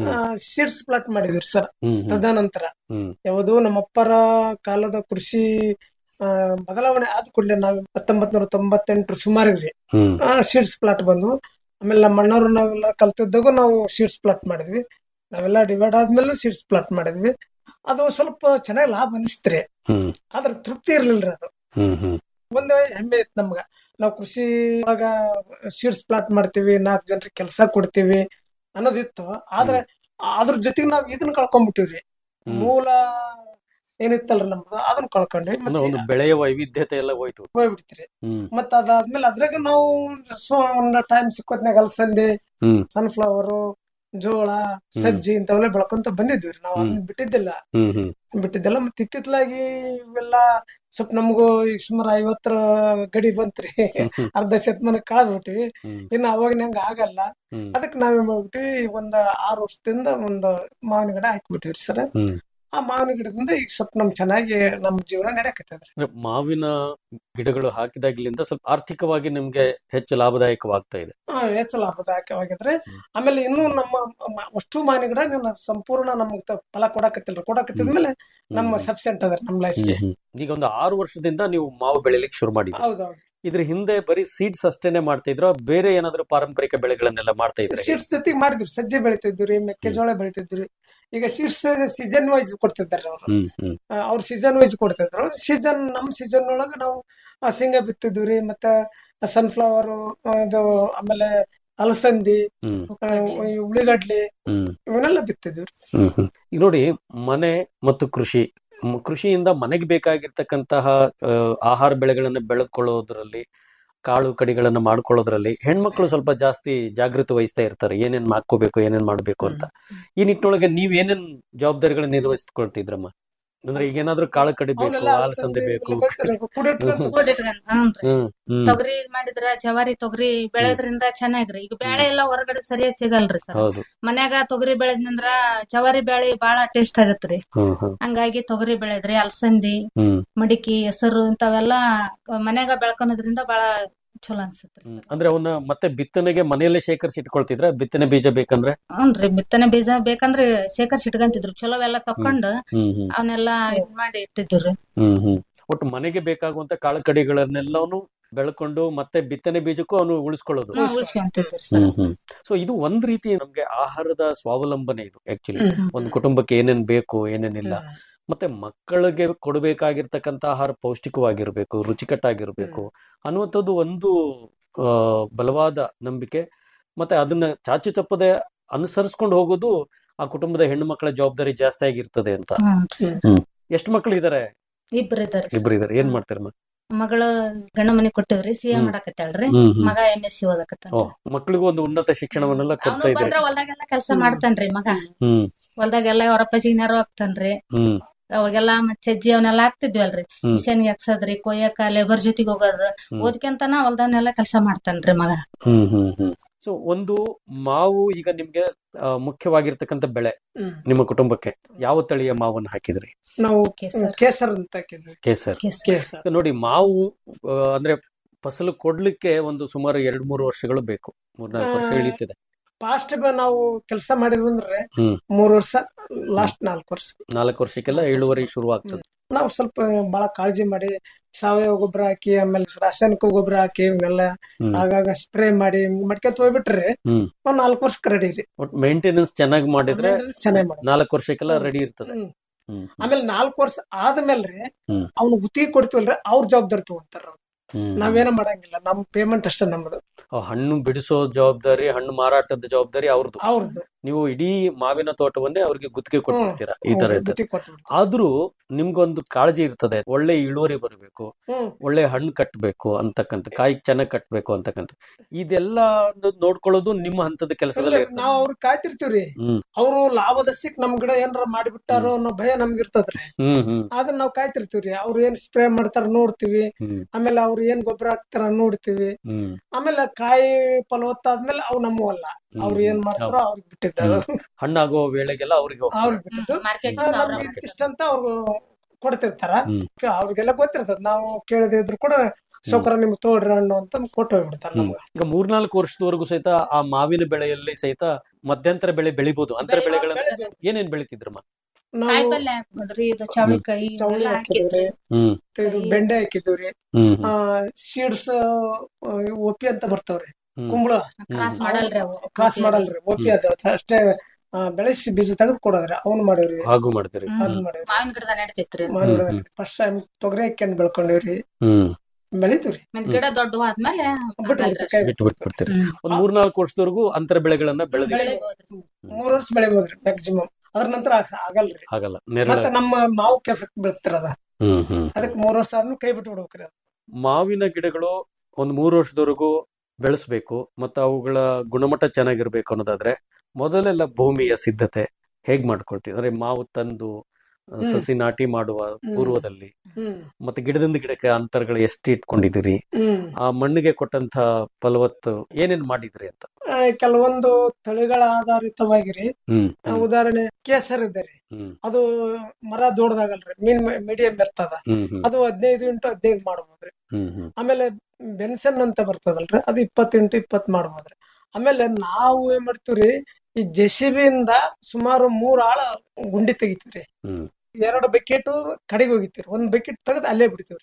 ಸೀಡ್ಸ್ ಪ್ಲಾಟ್ ಮಾಡಿದ್ವಿ ಸರ್ ಹ್ಮ್ ಹ್ಮ್ ತದನಂತರ ಹ್ಮ್ ಯಾವುದು ನಮ್ಮಪ್ಪರ ಕಾಲದ ಕೃಷಿ ಆ, ಬದಲಾವಣೆ ಆದ ಕೂಡಲೇ ನಾವು ಹತ್ತೊಂಬತ್ ನೂರ ತೊಂಬತ್ತೆಂಟರ ಸುಮಾರಿಗ್ರಿ ಹ್ಮ್ ಸೀಡ್ಸ್ ಪ್ಲಾಟ್ ಬಂದು ಆಮೇಲೆ ನಮ್ಮ ಅಣ್ಣವ್ರು ನಾವೆಲ್ಲ ಕಲ್ತಿದ್ದಾಗೂ ನಾವು ಸೀಡ್ಸ್ ಪ್ಲಾಟ್ ಮಾಡಿದ್ವಿ ನಾವೆಲ್ಲ ಡಿವೈಡ್ ಆದ್ಮೇಲೆ ಸೀಡ್ಸ್ ಪ್ಲಾಟ್ ಮಾಡಿದ್ವಿ ಅದು ಸ್ವಲ್ಪ ಚೆನ್ನಾಗಿ ಲಾಭ ಅನಿಸ್ತ್ರಿ ಹ್ಮ್ ಆದ್ರೆ ತೃಪ್ತಿ ಇರ್ಲಿಲ್ರಿ ಅದು ಹ್ಮ್ ಹ್ಮ್ ಒಂದ್ ಹೆಮ್ಮೆ ಇತ್ತು ನಮ್ಗ ನಾವು ಕೃಷಿ ಒಳಗ ಸೀಡ್ಸ್ ಪ್ಲಾಟ್ ಮಾಡ್ತೀವಿ ನಾಲ್ಕು ಜನರಿಗೆ ಕೆಲಸ ಕೊಡ್ತೀವಿ ಅನ್ನೋದಿತ್ತು ಆದ್ರೆ ಅದ್ರ ಜೊತೆಗೆ ನಾವ್ ಇದನ್ನ ಕಳ್ಕೊಂಡ್ಬಿಟ್ಟಿವ್ರಿ ಹ್ಮ್. ಮೂಲ ಏನಿತ್ತಲ್ರಿ ನಮ್ದು ಅದನ್ನ ಕಳ್ಕೊಂಡ್ವಿ ಅಂದ್ರೆ ಮತ್ತೆ ಒಂದು ಬೆಳೆಯ ವೈವಿಧ್ಯತೆ ಎಲ್ಲ ಹೋಯ್ತು ಹೋಗ್ಬಿಡ್ತೀರಿ ಹ್ಮ್ ಮತ್ತ ಅದಾದ್ಮೇಲೆ ಅದ್ರಾಗ ನಾವು ಸೊ ಒಂದು ಟೈಮ್ ಸಿಕ್ಕೋತ್ನಾಗ ಅಲಸಂದೆ ಹ್ಮ್ ಸನ್ಫ್ಲವರು ಜೋಳ ಸಜ್ಜಿ ಇಂಥವೆಲ್ಲ ಬೆಳ್ಕೊಂತ ಬಂದಿದ್ವಿ ನಾವು ಅದನ್ನ ಬಿಟ್ಟಿದ್ದಿಲ್ಲ ಹ್ಮ್ ಹ್ಮ್ ಬಿಟ್ಟಿದ್ದೆಲ್ಲ ಮತ್ತೆ ಇತ್ತಿತ್ಲಾಗಿ ಇವೆಲ್ಲ ಸ್ವಲ್ಪ ನಮಗೂ ಈಗ ಸುಮಾರು ಐವತ್ತರ ಗಡಿ ಬಂತ್ರಿ ಹ್ಮ್. ಅರ್ಧ ಶತಮಾನ ಕಳೆದ್ ಬಿಟ್ಟಿವಿ ಹ್ಮ್ ಇನ್ನು ಅವಾಗಿನ ಹಂಗ ಆಗಲ್ಲ ಹ್ಮ್ ಅದಕ್ಕೆ ನಾವೇನ್ ಮಾಡ್ಬಿಟ್ಟಿವಿ ಒಂದ್ ಆರು ವರ್ಷದಿಂದ ಒಂದು ಮಾವಿನ ಗಿಡ ಹಾಕಿಬಿಟ್ಟಿವ್ರಿ ಸರ್ ಹ್ಮ್ ಆ ಮಾವಿನ ಗಿಡದಿಂದ ಈಗ ಸ್ವಲ್ಪ ನಮ್ ಚೆನ್ನಾಗಿ ನಮ್ ಜೀವನ ನಡೆಯಕತ್ತದ್ರಿ ಅಂದ್ರೆ ಮಾವಿನ ಗಿಡಗಳು ಹಾಕಿದಾಗ್ಲಿಂದ ಸ್ವಲ್ಪ ಆರ್ಥಿಕವಾಗಿ ನಿಮ್ಗೆ ಹೆಚ್ಚು ಲಾಭದಾಯಕವಾಗ್ತಾ ಇದೆ ಆ, ಹೆಚ್ಚು ಲಾಭದಾಯಕವಾಗಿದ್ರೆ ಆಮೇಲೆ ಇನ್ನೂ ನಮ್ಮ ಮ- ಅಷ್ಟು ಮಾವಿನ ಗಿಡ ಇನ್ನು ಸಂಪೂರ್ಣ ನಮ್ಗೆ ತ- ಫಲ ಕೊಡಕತ್ತಿಲ್ರಿ ಕೊಡಕತ್ತಿದ್ಮೇಲೆ ನಮ್ಮ ಹ್ಮ್. ಸಫಿಶಿಯಂಟ್ ಅದ ನಮ್ಮ ಹ್ಮ್ ಲೈಫ್ಗೆ ಹ್ಮ್. ಈಗ ಒಂದು ಆರು ವರ್ಷದಿಂದ ನೀವು ಮಾವು ಬೆಳಿಲಿಕ್ಕೆ ಶುರು ಮಾಡಿದ್ರಿ ಹೌದೌದು ಇದ್ರ ಹಿಂದೆ ಬರೀ ಸೀಡ್ಸ್ ಅಷ್ಟೇನೆ ಮಾಡ್ತಾ ಇದ್ರ ಬೇರೆ ಏನಾದ್ರು ಪಾರಂಪರಿಕ ಬೆಳೆಗಳನ್ನೆಲ್ಲ ಮಾಡ್ತಾ ಇದ್ರೆ ಸೀಡ್ಸ್ ಜೊತೆಗೆ ಮಾಡಿದ್ವಿ ಸಜ್ಜೆ ಬೆಳಿತಿದ್ವಿ ಮೆಕ್ಕೆಜೋಳ ಬೆಳಿತಿದ್ವಿ ಈಗ ಸೀಡ್ಸ್ ಸೀಸನ್ ವೈಸ್ ಕೊಡ್ತಿದ್ದಾರೆ ಅವರು ಹ್ಮ್ ಹ್ಮ್ ಅವ್ರ ಸೀಸನ್ ವೈಸ್ ಕೊಡ್ತಿದ್ರು ಸೀಸನ್ ನಮ್ ಸೀಸನ್ ಒಳಗ ನಾವು ಆ, ಶೇಂಗಾ ಬಿತ್ತಿದ್ವಿ ರೀ ಮತ್ತ ಸನ್ಫ್ಲವರ್ ಇದು ಆಮೇಲೆ ಅಲಸಂದಿ ಹ್ಮ್ ಆ, ಈ ಉಳ್ಳಿಗಡ್ಲಿ ಹ್ಮ್ ಇವನ್ನೆಲ್ಲ ಬಿತ್ತಿದ್ವಿ ರೀ. ಹ್ಮ್ ಹ್ಮ್. ಈಗ ನೋಡಿ ಮನೆ ಮತ್ತು ಕೃಷಿ ಮ್- ಕೃಷಿಯಿಂದ ಮನೆಗೆ ಬೇಕಾಗಿರ್ತಕ್ಕಂತಹ ಆ, ಆಹಾರ ಬೆಳೆಗಳನ್ನ ಬೆಳೆದುಕೊಳ್ಳೋದ್ರಲ್ಲಿ ಕಾಳು ಕಡಿಗಳನ್ನ ಮಾಡ್ಕೊಳ್ಳೋದ್ರಲ್ಲಿ ಹೆಣ್ಮಕ್ಳು ಸ್ವಲ್ಪ ಜಾಸ್ತಿ ಜಾಗೃತಿ ವಹಿಸ್ತಾ ಇರ್ತಾರೆ ಏನೇನ್ ಮಾಡ್ಕೋಬೇಕು ಏನೇನ್ ಮಾಡ್ಬೇಕು ಅಂತ ಈ ನಿಟ್ಟಿನೊಳಗೆ ನೀವ್ ಏನೇನ್ ಜವಾಬ್ದಾರಿಗಳನ್ನ ನಿರ್ವಹಿಸ್ಕೊಳ್ತಿದ್ರಮ್ಮ ಅಂದ್ರೆ ಈಗ ಏನಾದ್ರೂ ಕಾಳು ಕಡಿ ಬೇಕು ಅವನ್ನೆಲ್ಲ ಅಲಸಂದೆ ಬೇಕು ಇವೆಲ್ಲ ಗೊತ್ತಿಲ್ಲ, ಕೂಡಿಟ್ಕೊಂಡು ಕೂಡಿಟ್ಕೊಂಡ್ ಹ್ಞೂನ್ರಿ. ಹ್ಮ್ ಹ್ಮ್ ತೊಗರಿ ಮಾಡಿದ್ರ ಜವಾರಿ ತೊಗರಿ ಬೆಳೆದ್ರಿಂದ ಚೆನ್ನಾಗ್ರಿ ಈಗ ಬ್ಯಾಳೆ ಎಲ್ಲ ಹೊರಗಡೆ ಸರಿಯಾಗಿ ಸಿಗಲ್ರಿ ಸರ್ ಹೌದು ಮನ್ಯಾಗ ತೊಗರಿ ಬೆಳೆದ್ನಂದ್ರ ಜವಾರಿ ಬ್ಯಾಳಿ ಬಾಳ ಟೇಸ್ಟ್ ಆಗತ್ರಿ ಹ್ಮ್ ಹ್ಮ್ ಹಂಗಾಗಿ ತೊಗರಿ ಬೆಳೆದ್ರಿ ಅಲಸಂದಿ ಹ್ಮ್ ಮಡಿಕಿ ಹೆಸರು ಇಂಥವೆಲ್ಲ ಮನ್ಯಾಗ ಬೆಳ್ಕೊಳೋದ್ರಿಂದ ಬಾಳ ಚಲೋ ಅನ್ಸತ್ರಿ ಹ್ಮ್. ಅಂದ್ರೆ ಅವನ್ನ ಮತ್ತೆ ಬಿತ್ತನೆಗೆ ಮನೆಯಲ್ಲೇ ಶೇಖರಿಸಿ ಇಟ್ಕೊಳ್ತಿದ್ರ ಬಿತ್ತನೆ ಬೀಜ ಬೇಕಂದ್ರೆ ಹ್ಞೂನ್ರಿ ಬಿತ್ತನೆ ಬೀಜ ಬೇಕಂದ್ರೆ ಶೇಖರ್ಸಿ ಇಟ್ಕೊಂತಿದ್ರು ಚಲೋವೆಲ್ಲ ತಕೊಂಡು ಹ್ಮ್ ಹ್ಮ್ ಅವನ್ನೆಲ್ಲ ಇದ್ ಮಾಡಿ ಇಟ್ಟಿದ್ರಿ ಹ್ಮ್ ಹ್ಮ್ ಒಟ್ಟು ಮನೆಗೆ ಬೇಕಾಗುವಂತ ಕಾಳು ಕಡಿಗಳನ್ನೆಲ್ಲವನು ಬೆಳ್ಕೊಂಡು ಮತ್ತೆ ಬಿತ್ತನೆ ಬೀಜಕ್ಕೂ ಅವನು ಉಳಿಸ್ಕೊಳ್ಳೋದು ನಾವು ಉಳಿಸ್ಕೊಂತಿದ್ರಿ ಸರ್ ಹ್ಮ್ ಹ್ಮ್ ಸೊ ಇದು ಒಂದ್ ರೀತಿ ನಮ್ಗೆ ಆಹಾರದ ಸ್ವಾವಲಂಬನೆ ಇದು ಆಕ್ಚುಲಿ ಹ್ಮ್. ಒಂದು ಕುಟುಂಬಕ್ಕೆ ಏನೇನ್ ಬೇಕು ಏನೇನಿಲ್ಲ ಮತ್ತೆ ಮಕ್ಕಳಿಗೆ ಕೊಡಬೇಕಾಗಿರ್ತಕ್ಕಂತ ಆಹಾರ ಪೌಷ್ಟಿಕವಾಗಿರ್ಬೇಕು ರುಚಿಕಟ್ಟಾಗಿರ್ಬೇಕು ಅನ್ನುವಂಥದ್ದು ಒಂದು ಆ ಬಲವಾದ ನಂಬಿಕೆ ಮತ್ತೆ ಅದನ್ನ ಚಾಚು ತಪ್ಪದೆ ಅನುಸರಿಸ್ಕೊಂಡು ಹೋಗೋದು ಆ ಕುಟುಂಬದ ಹೆಣ್ಣು ಮಕ್ಕಳ ಜವಾಬ್ದಾರಿ ಜಾಸ್ತಿ ಆಗಿರ್ತದೆ ಅಂತ ಹ್ಞೂನ್ರಿ ಸರ್. ಹ್ಮ್ ಎಷ್ಟು ಮಕ್ಕಳು ಇದಾರೆ ಇಬ್ರು ಇದಾರೆ ಇಬ್ರು ಇದಾರೆ ಏನ್ ಮಾಡ್ತಾರಮ್ಮ ಮಗಳು ಗಂಡ ಮನೆ ಕೊಟ್ಟಿವ್ರಿ ಸಿ ಎ ಹ್ಮ್. ಮಾಡಕತ್ತಾಳ್ರಿ ಹ್ಮ್ ಹ್ಮ್ ಮಗ ಎಂ ಎಸ್ ಸಿ ಓದಕತ್ತಾನ ಓ ಮಕ್ಕಳಿಗೂ ಒಂದು ಉನ್ನತ ಶಿಕ್ಷಣವನ್ನೆಲ್ಲ ಕೊಡ್ತಾ ಅವನು ಇದ್ದಾರೆ ಬಂದ್ರ ಹೊಲ್ದಾಗೆಲ್ಲ ಕೆಲಸ ಮಾಡ್ತಾನ್ರಿ ಮಗ ಹ್ಮ್ ಹೊಲ್ದಾಗೆಲ್ಲ ಅವ್ರ ಅಪ್ಪಾಜಿಗೆ ನೆರವು ಆಗ್ತಾನ್ರಿ ಹ್ಮ್ ಅವಾಗೆಲ್ಲ ಮತ್ತ್ ಸಜ್ಜಿ ಅವನ್ನೆಲ್ಲ ಹಾಕ್ತಿದ್ವಲ್ರಿ ಹ್ಮ್. ಮಿಷನ್ಗೆ ಹಾಕ್ಸದ್ರಿ ಕೊಯ್ಯಕ ಲೇಬರ್ ಜೊತೆಗೆ ಹೋಗೋದು ಹ್ಮ್. ಓದ್ಕೊಂತನ ಹೊಲ್ದಾನೆಲ್ಲ ಕೆಲಸ ಮಾಡ್ತಾನ್ರಿ ಮಗ ಹ್ಮ್ ಹ್ಮ್ ಹ್ಮ್ ಸೊ ಒಂದು ಮಾವು ಈಗ ನಿಮ್ಗೆ ಆ, ಮುಖ್ಯವಾಗಿರ್ತಕ್ಕಂಥ ಬೆಳೆ ಹ್ಮ್. ನಿಮ್ಮ ಕುಟುಂಬಕ್ಕೆ ಯಾವ ತಳಿಯ ಮಾವನ್ನು ಹಾಕಿದ್ರಿ ನಾವು ಕೇಸರ್. ಕೇಸರ್ ಅಂತ ಹಾಕಿದ್ವಿ ಕೇಸರ್ ಕೇಸರ್. ಕೇಸರ್ ಈಗ ನೋಡಿ ಮಾವು ಆ, ಅಂದ್ರೆ ಫಸಲು ಕೊಡ್ಲಿಕ್ಕೆ ಒಂದು ಸುಮಾರು ಎರಡ್ ಮೂರು ವರ್ಷಗಳು ಬೇಕು ಮೂರ್ನಾಲ್ಕು ವರ್ಷ ಆ, ಇಳಿತಿದೆ ಫಾಸ್ಟ್ ನಾವು ಕೆಲಸ ಮಾಡಿದ್ವಿ ಅಂದ್ರೆ ಹ್ಮ್. ಮೂರ್ ವರ್ಷ ಲಾಸ್ಟ್ ನಾಲ್ಕು ವರ್ಷ ನಾಲ್ಕು ವರ್ಷಕ್ಕೆಲ್ಲ ಇಳುವರಿ ಶುರು ಆಗ್ತದೆ ನಾವು ಸ್ವಲ್ಪ ಬಹಳ ಕಾಳಜಿ ಮಾಡಿ ಸಾವಯವ ಗೊಬ್ಬರ ಹಾಕಿ ಆಮೇಲೆ ರಾಸಾಯನಿಕ ಗೊಬ್ಬರ ಹಾಕಿ ಇವೆಲ್ಲ ಹ್ಮ್. ಆಗಾಗ ಸ್ಪ್ರೇ ಮಾಡಿ ಮಡ್ಕೊಂತ ಹೋಗ್ಬಿಟ್ರಿ ಹ್ಮ್. ಒಂದ್ ನಾಲ್ಕು ವರ್ಷಕ್ಕೆ ರೆಡಿ ರೀ ಒಟ್ಟು ಮೇಂಟೆನೆನ್ಸ್ ಚೆನ್ನಾಗಿ ಮಾಡಿದ್ರೆ ಚೆನ್ನಾಗಿ ಮಾಡಿ ನಾಲ್ಕು ವರ್ಷಕ್ಕೆಲ್ಲ ರೆಡಿ ಇರ್ತದೆ ಹ್ಮ್. ಹ್ಮ್ ಆಮೇಲೆ ನಾಲ್ಕು ವರ್ಷ ಆದ್ಮೇಲ್ರಿ ಹ್ಮ್. ಅವ್ನು ಗುತ್ತಿಗೆ ಕೊಡ್ತೀವಲ್ರಿ ಅವ್ರ ಜವಾಬ್ದಾರಿ ತಗೊಂತಾರ ಹ್ಮ್. ನಾವೇನ ಮಾಡಂಗಿಲ್ಲ ನಮ್ ಪೇಮೆಂಟ್ ಅಷ್ಟೇ ನಮ್ದು ಆ ಹಣ್ಣು ಬಿಡಿಸೋ ಜವಾಬ್ದಾರಿ ಹಣ್ಣು ಮಾರಾಟದ ಜವಾಬ್ದಾರಿ ಅವ್ರದ್ದು ಅವ್ರದ್ದು ನೀವು ಇಡೀ ಮಾವಿನ ತೋಟವನ್ನೇ ಅವ್ರಿಗೆ ಗುತ್ತಿಗೆ ಕೊಟ್ಬಿಡ್ತೀರಾ ಈ ತರ ಇರ್ತದೆ ಗುತ್ತಿಗೆ ಕೊಟ್ಬಿಡ್ತೀವಿ ಆದ್ರೂ ನಿಮ್ಗೊಂದು ಕಾಳಜಿ ಇರ್ತದೆ ಒಳ್ಳೆ ಇಳುವರಿ ಬರಬೇಕು ಹ್ಮ್ ಒಳ್ಳೆ ಹಣ್ಣು ಕಟ್ಟಬೇಕು ಅಂತಕ್ಕಂಥ ಕಾಯಿ ಚೆನ್ನಾಗಿ ಕಟ್ಟಬೇಕು ಅಂತಕ್ಕಂಥ ಇದೆಲ್ಲ ನೋಡ್ಕೊಳ್ಳೋದು ನಿಮ್ಮ ಹಂತದ ಕೆಲಸದಲ್ಲೇ ಇರ್ತದೆ ನಾವ್ ಅವ್ರಿಗೆ ಕಾಯ್ತಿರ್ತೀವ್ರಿ ಹ್ಮ್ ಅವ್ರು ಲಾಭದರ್ಶಕ್ ನಮ್ ಗಿಡ ಏನಾರ ಮಾಡಿಬಿಟ್ಟಾರೋ ಅನ್ನೋ ಭಯ ನಮ್ಗೆ ಇರ್ತದ್ರಿ ಹ್ಮ್ ಹ್ಮ್ ಅದನ್ನ ನಾವ್ ಕಾಯ್ತಿರ್ತೀವ್ರಿ ಅವ್ರು ಏನ್ ಸ್ಪ್ರೇ ಮಾಡ್ತಾರ ನೋಡ್ತೀವಿ ಹ್ಮ್ ಆಮೇಲೆ ಅವ್ರು ಏನ್ ಗೊಬ್ಬರ ಹಾಕ್ತಾರ ನೋಡ್ತೀವಿ ಹ್ಮ್ ಆಮೇಲೆ ಕಾಯಿ ಫಲವತ್ತಾದ್ಮೇಲೆ ಅವು ನಮ್ಮವಲ್ಲ ಅವ್ರು ಏನ್ ಮಾಡ್ತಾರೋ ಅವ್ರಿಗೆ ಬಿಟ್ಟಿದ್ದಾರ ಹಣ್ಣಾಗೋ ವೇಳೆಗೆಲ್ಲ ಅವ್ರಿಗೆ ಹೋಗ್ತದೆ. ಅವ್ರಿಗೆ ಬಿಟ್ಟಿದ್ದು ಮಾರ್ಕೆಟ್ ಆ, ನಮ್ಗೆ ಇಷ್ಟಂತ ಅವ್ರು ಕೊಡ್ತಿರ್ತಾರ ಹ್ಮ್. ಅವ್ರಿಗೆಲ್ಲ ಗೊತ್ತಿರ್ತದ ನಾವು ಕೇಳದೆ ಇದ್ರು ಕೂಡ ಸೌಕರ ನಿಮ್ಗೆ ತೋಡ್ರಿ ಹಣ್ಣು ಅಂತ ಕೊಟ್ಟು ಹೋಗ್ಬಿಡ್ತಾರ ಹ್ಮ್. ನಮ್ಗೆ ಈಗ ಮೂರ್ನಾಲ್ಕು ವರ್ಷದವರೆಗೂ ಸಹಿತ ಆ ಮಾವಿನ ಬೆಳೆಯಲ್ಲಿ ಸಹಿತ ಮಧ್ಯಂತರ ಬೆಳೆ ಬೆಳಿಬಹುದು ಅಂತರ ಬೆಳೆಗಳನ್ನ ಏನೇನ್ ಬೆಳಿತಿದ್ರಮ್ಮ ಕಾಯಿ ನಾವು ಪಲ್ಯ ಹಾಕ್ಬೋದ್ರಿ ಇದು ಚವಳಿಕಾಯಿ ಚೌಳಿ ಇವೆಲ್ಲ ಹಾಕಿದ್ರಿ ಹ್ಮ್ ಮತ್ತೆ ಇದು ಬೆಂಡೆ ಹಾಕಿದ್ವಿ ಹ್ಮ್ ಆ ಸೀಡ್ಸ್ ಒಪ್ಪಿ ಅಂತ ಬರ್ತಾವ್ರಿ ಹ್ಮ್. ಕುಂಬಳ ಕ್ರಾಸ್ ಮಾಡಲ್ರಿ ಅವು ಕ್ರಾಸ್ ಮಾಡಲ್ರಿ ಒಪ್ಪಿ ಅದ ಅಷ್ಟೇ ಆ, ಬೆಳೆಸಿ ಬೀಜ ತೆಗೆದು ಕೊಡೋದ್ರಿ ಅವ್ನು ಮಾಡಿವ್ರಿ ಹಾಗೂ ಮಾಡ್ತೀರಿ ಹ್ಮ್. ಅದ್ ಮಾಡಿವ್ರಿ ಮಾವಿನ ಗಿಡದ ನಡಿತೈತ್ರಿ ಹ್ಮ್. ಫಸ್ಟ್ ಟೈಮ್ ತೊಗರಿ ಹಾಕ್ಯಂಡ್ ಬೆಳ್ಕೊಂಡಿವ್ರಿ ಹ್ಮ್ ಬೆಳಿತೀವ್ರಿ ಮತ್ತ್ ಗಿಡ ದೊಡ್ಡ ಆದ್ಮೇಲೆ ಬಿಟ್ಟು ಬಿಡ್ತೀವಿ, ಕೈ ಬಿಟ್ಟು ಬಿಟ್ಬಿಡ್ತೀರಿ ಹ್ಮ್. ಒಂದ್ ಮೂರ್ನಾಲ್ಕು ವರ್ಷದವರೆಗೂ ಅಂತರ ಬೆಳೆಗಳನ್ನ ಬೆಳೆದಿ ಬೆಳಿಬೋದ್ರಿ ಮೂರ್ ವರ್ಷ ಬೆಳಿಬೋದ್ರಿ ಮ್ಯಾಕ್ಸಿಮಮ್ ಅದ್ರ ನಂತರ ಆಗ- ಆಗಲ್ರಿ ಆಗಲ್ಲ ನೆರಳ ಮತ್ತೆ ನಮ್ಮ ಮಾವುಕ್ ಎಫೆಕ್ಟ್ ಬೀಳ್ತಿರದ ಹ್ಮ್ ಹ್ಮ್ ಅದಕ್ಕೆ ಮೂರ್ ವರ್ಷ ಆದ್ಮೇಲೆ ಕೈ ಬಿಟ್ಟು ಬಿಡ್ಬೇಕ್ರಿ ಅದು ಮಾವಿನ ಗಿಡಗಳು ಒಂದ್ ಮೂರು ವರ್ಷದವರೆಗೂ ಬೆಳೆಸ್ಬೇಕು ಮತ್ತು ಅವುಗಳ ಗುಣಮಟ್ಟ ಚೆನ್ನಾಗಿರ್ಬೇಕು ಅನ್ನೋದಾದ್ರೆ ಮೊದಲೆಲ್ಲ ಭೂಮಿಯ ಸಿದ್ಧತೆ ಹೇಗ್ ಮಾಡ್ಕೊಳ್ತೀವಿ ಅಂದ್ರೆ ಮಾವು ತಂದು ಆ, ಹ್ಮ್. ಸಸಿ ನಾಟಿ ಮಾಡುವ ಹ್ಮ್. ಪೂರ್ವದಲ್ಲಿ ಹ್ಮ್ ಮತ್ತೆ ಗಿಡದಿಂದ ಗಿಡಕ್ಕೆ ಅಂತರಗಳು ಎಷ್ಟು ಇಟ್ಕೊಂಡಿದ್ದೀರಿ ಹ್ಮ್ ಆ ಮಣ್ಣಿಗೆ ಕೊಟ್ಟಂತ ಫಲವತ್ತು ಏನೇನ್ ಮಾಡಿದ್ರಿ ಅಂತ ಆ, ಕೆಲವೊಂದು ತಳಿಗಳ ಆಧಾರಿತವಾಗಿರಿ ಹ್ಮ್ ಆ, ಉದಾಹರಣೆ ಕೇಸರ್ ಇದೆ ರೀ ಹ್ಮ್ ಅದು ಮರ ದೊಡ್ಡದಾಗಲ್ರಿ ಮೀನ್ ಮೀಡಿಯಂ ಇರ್ತದ ಹ್ಮ್ ಹ್ಮ್ ಅದು ಹದಿನೈದು ಇಂಟು ಹದಿನೈದು ಮಾಡ್ಬೋದ್ರಿ ಹ್ಮ್ ಹ್ಮ್ ಆಮೇಲೆ ಬೆನ್ಸನ್ ಅಂತ ಬರ್ತದಲ್ರಿ ಅದು ಇಪ್ಪತ್ತು ಇಂಟು ಇಪ್ಪತ್ತು ಮಾಡ್ಬೋದ್ರಿ ಆಮೇಲೆ ನಾವು ಏನ್ ಮಾಡ್ತೀವ್ರಿ ಈ ಜೆಸಿಬಿಯಿಂದ ಸುಮಾರು ಮೂರ್ ಆಳ ಗುಂಡಿ ತೆಗಿತೀವ್ರಿ ಹ್ಮ್ ಎರಡು ಬಕೆಟ್ ಕಡೆಗೆ ಹೋಗಿತ್ತೀರಿ ಒಂದ್ ಬಕೆಟ್ ತೆಗೆದು ಅಲ್ಲೇ ಬಿಡ್ತೀವ್ರಿ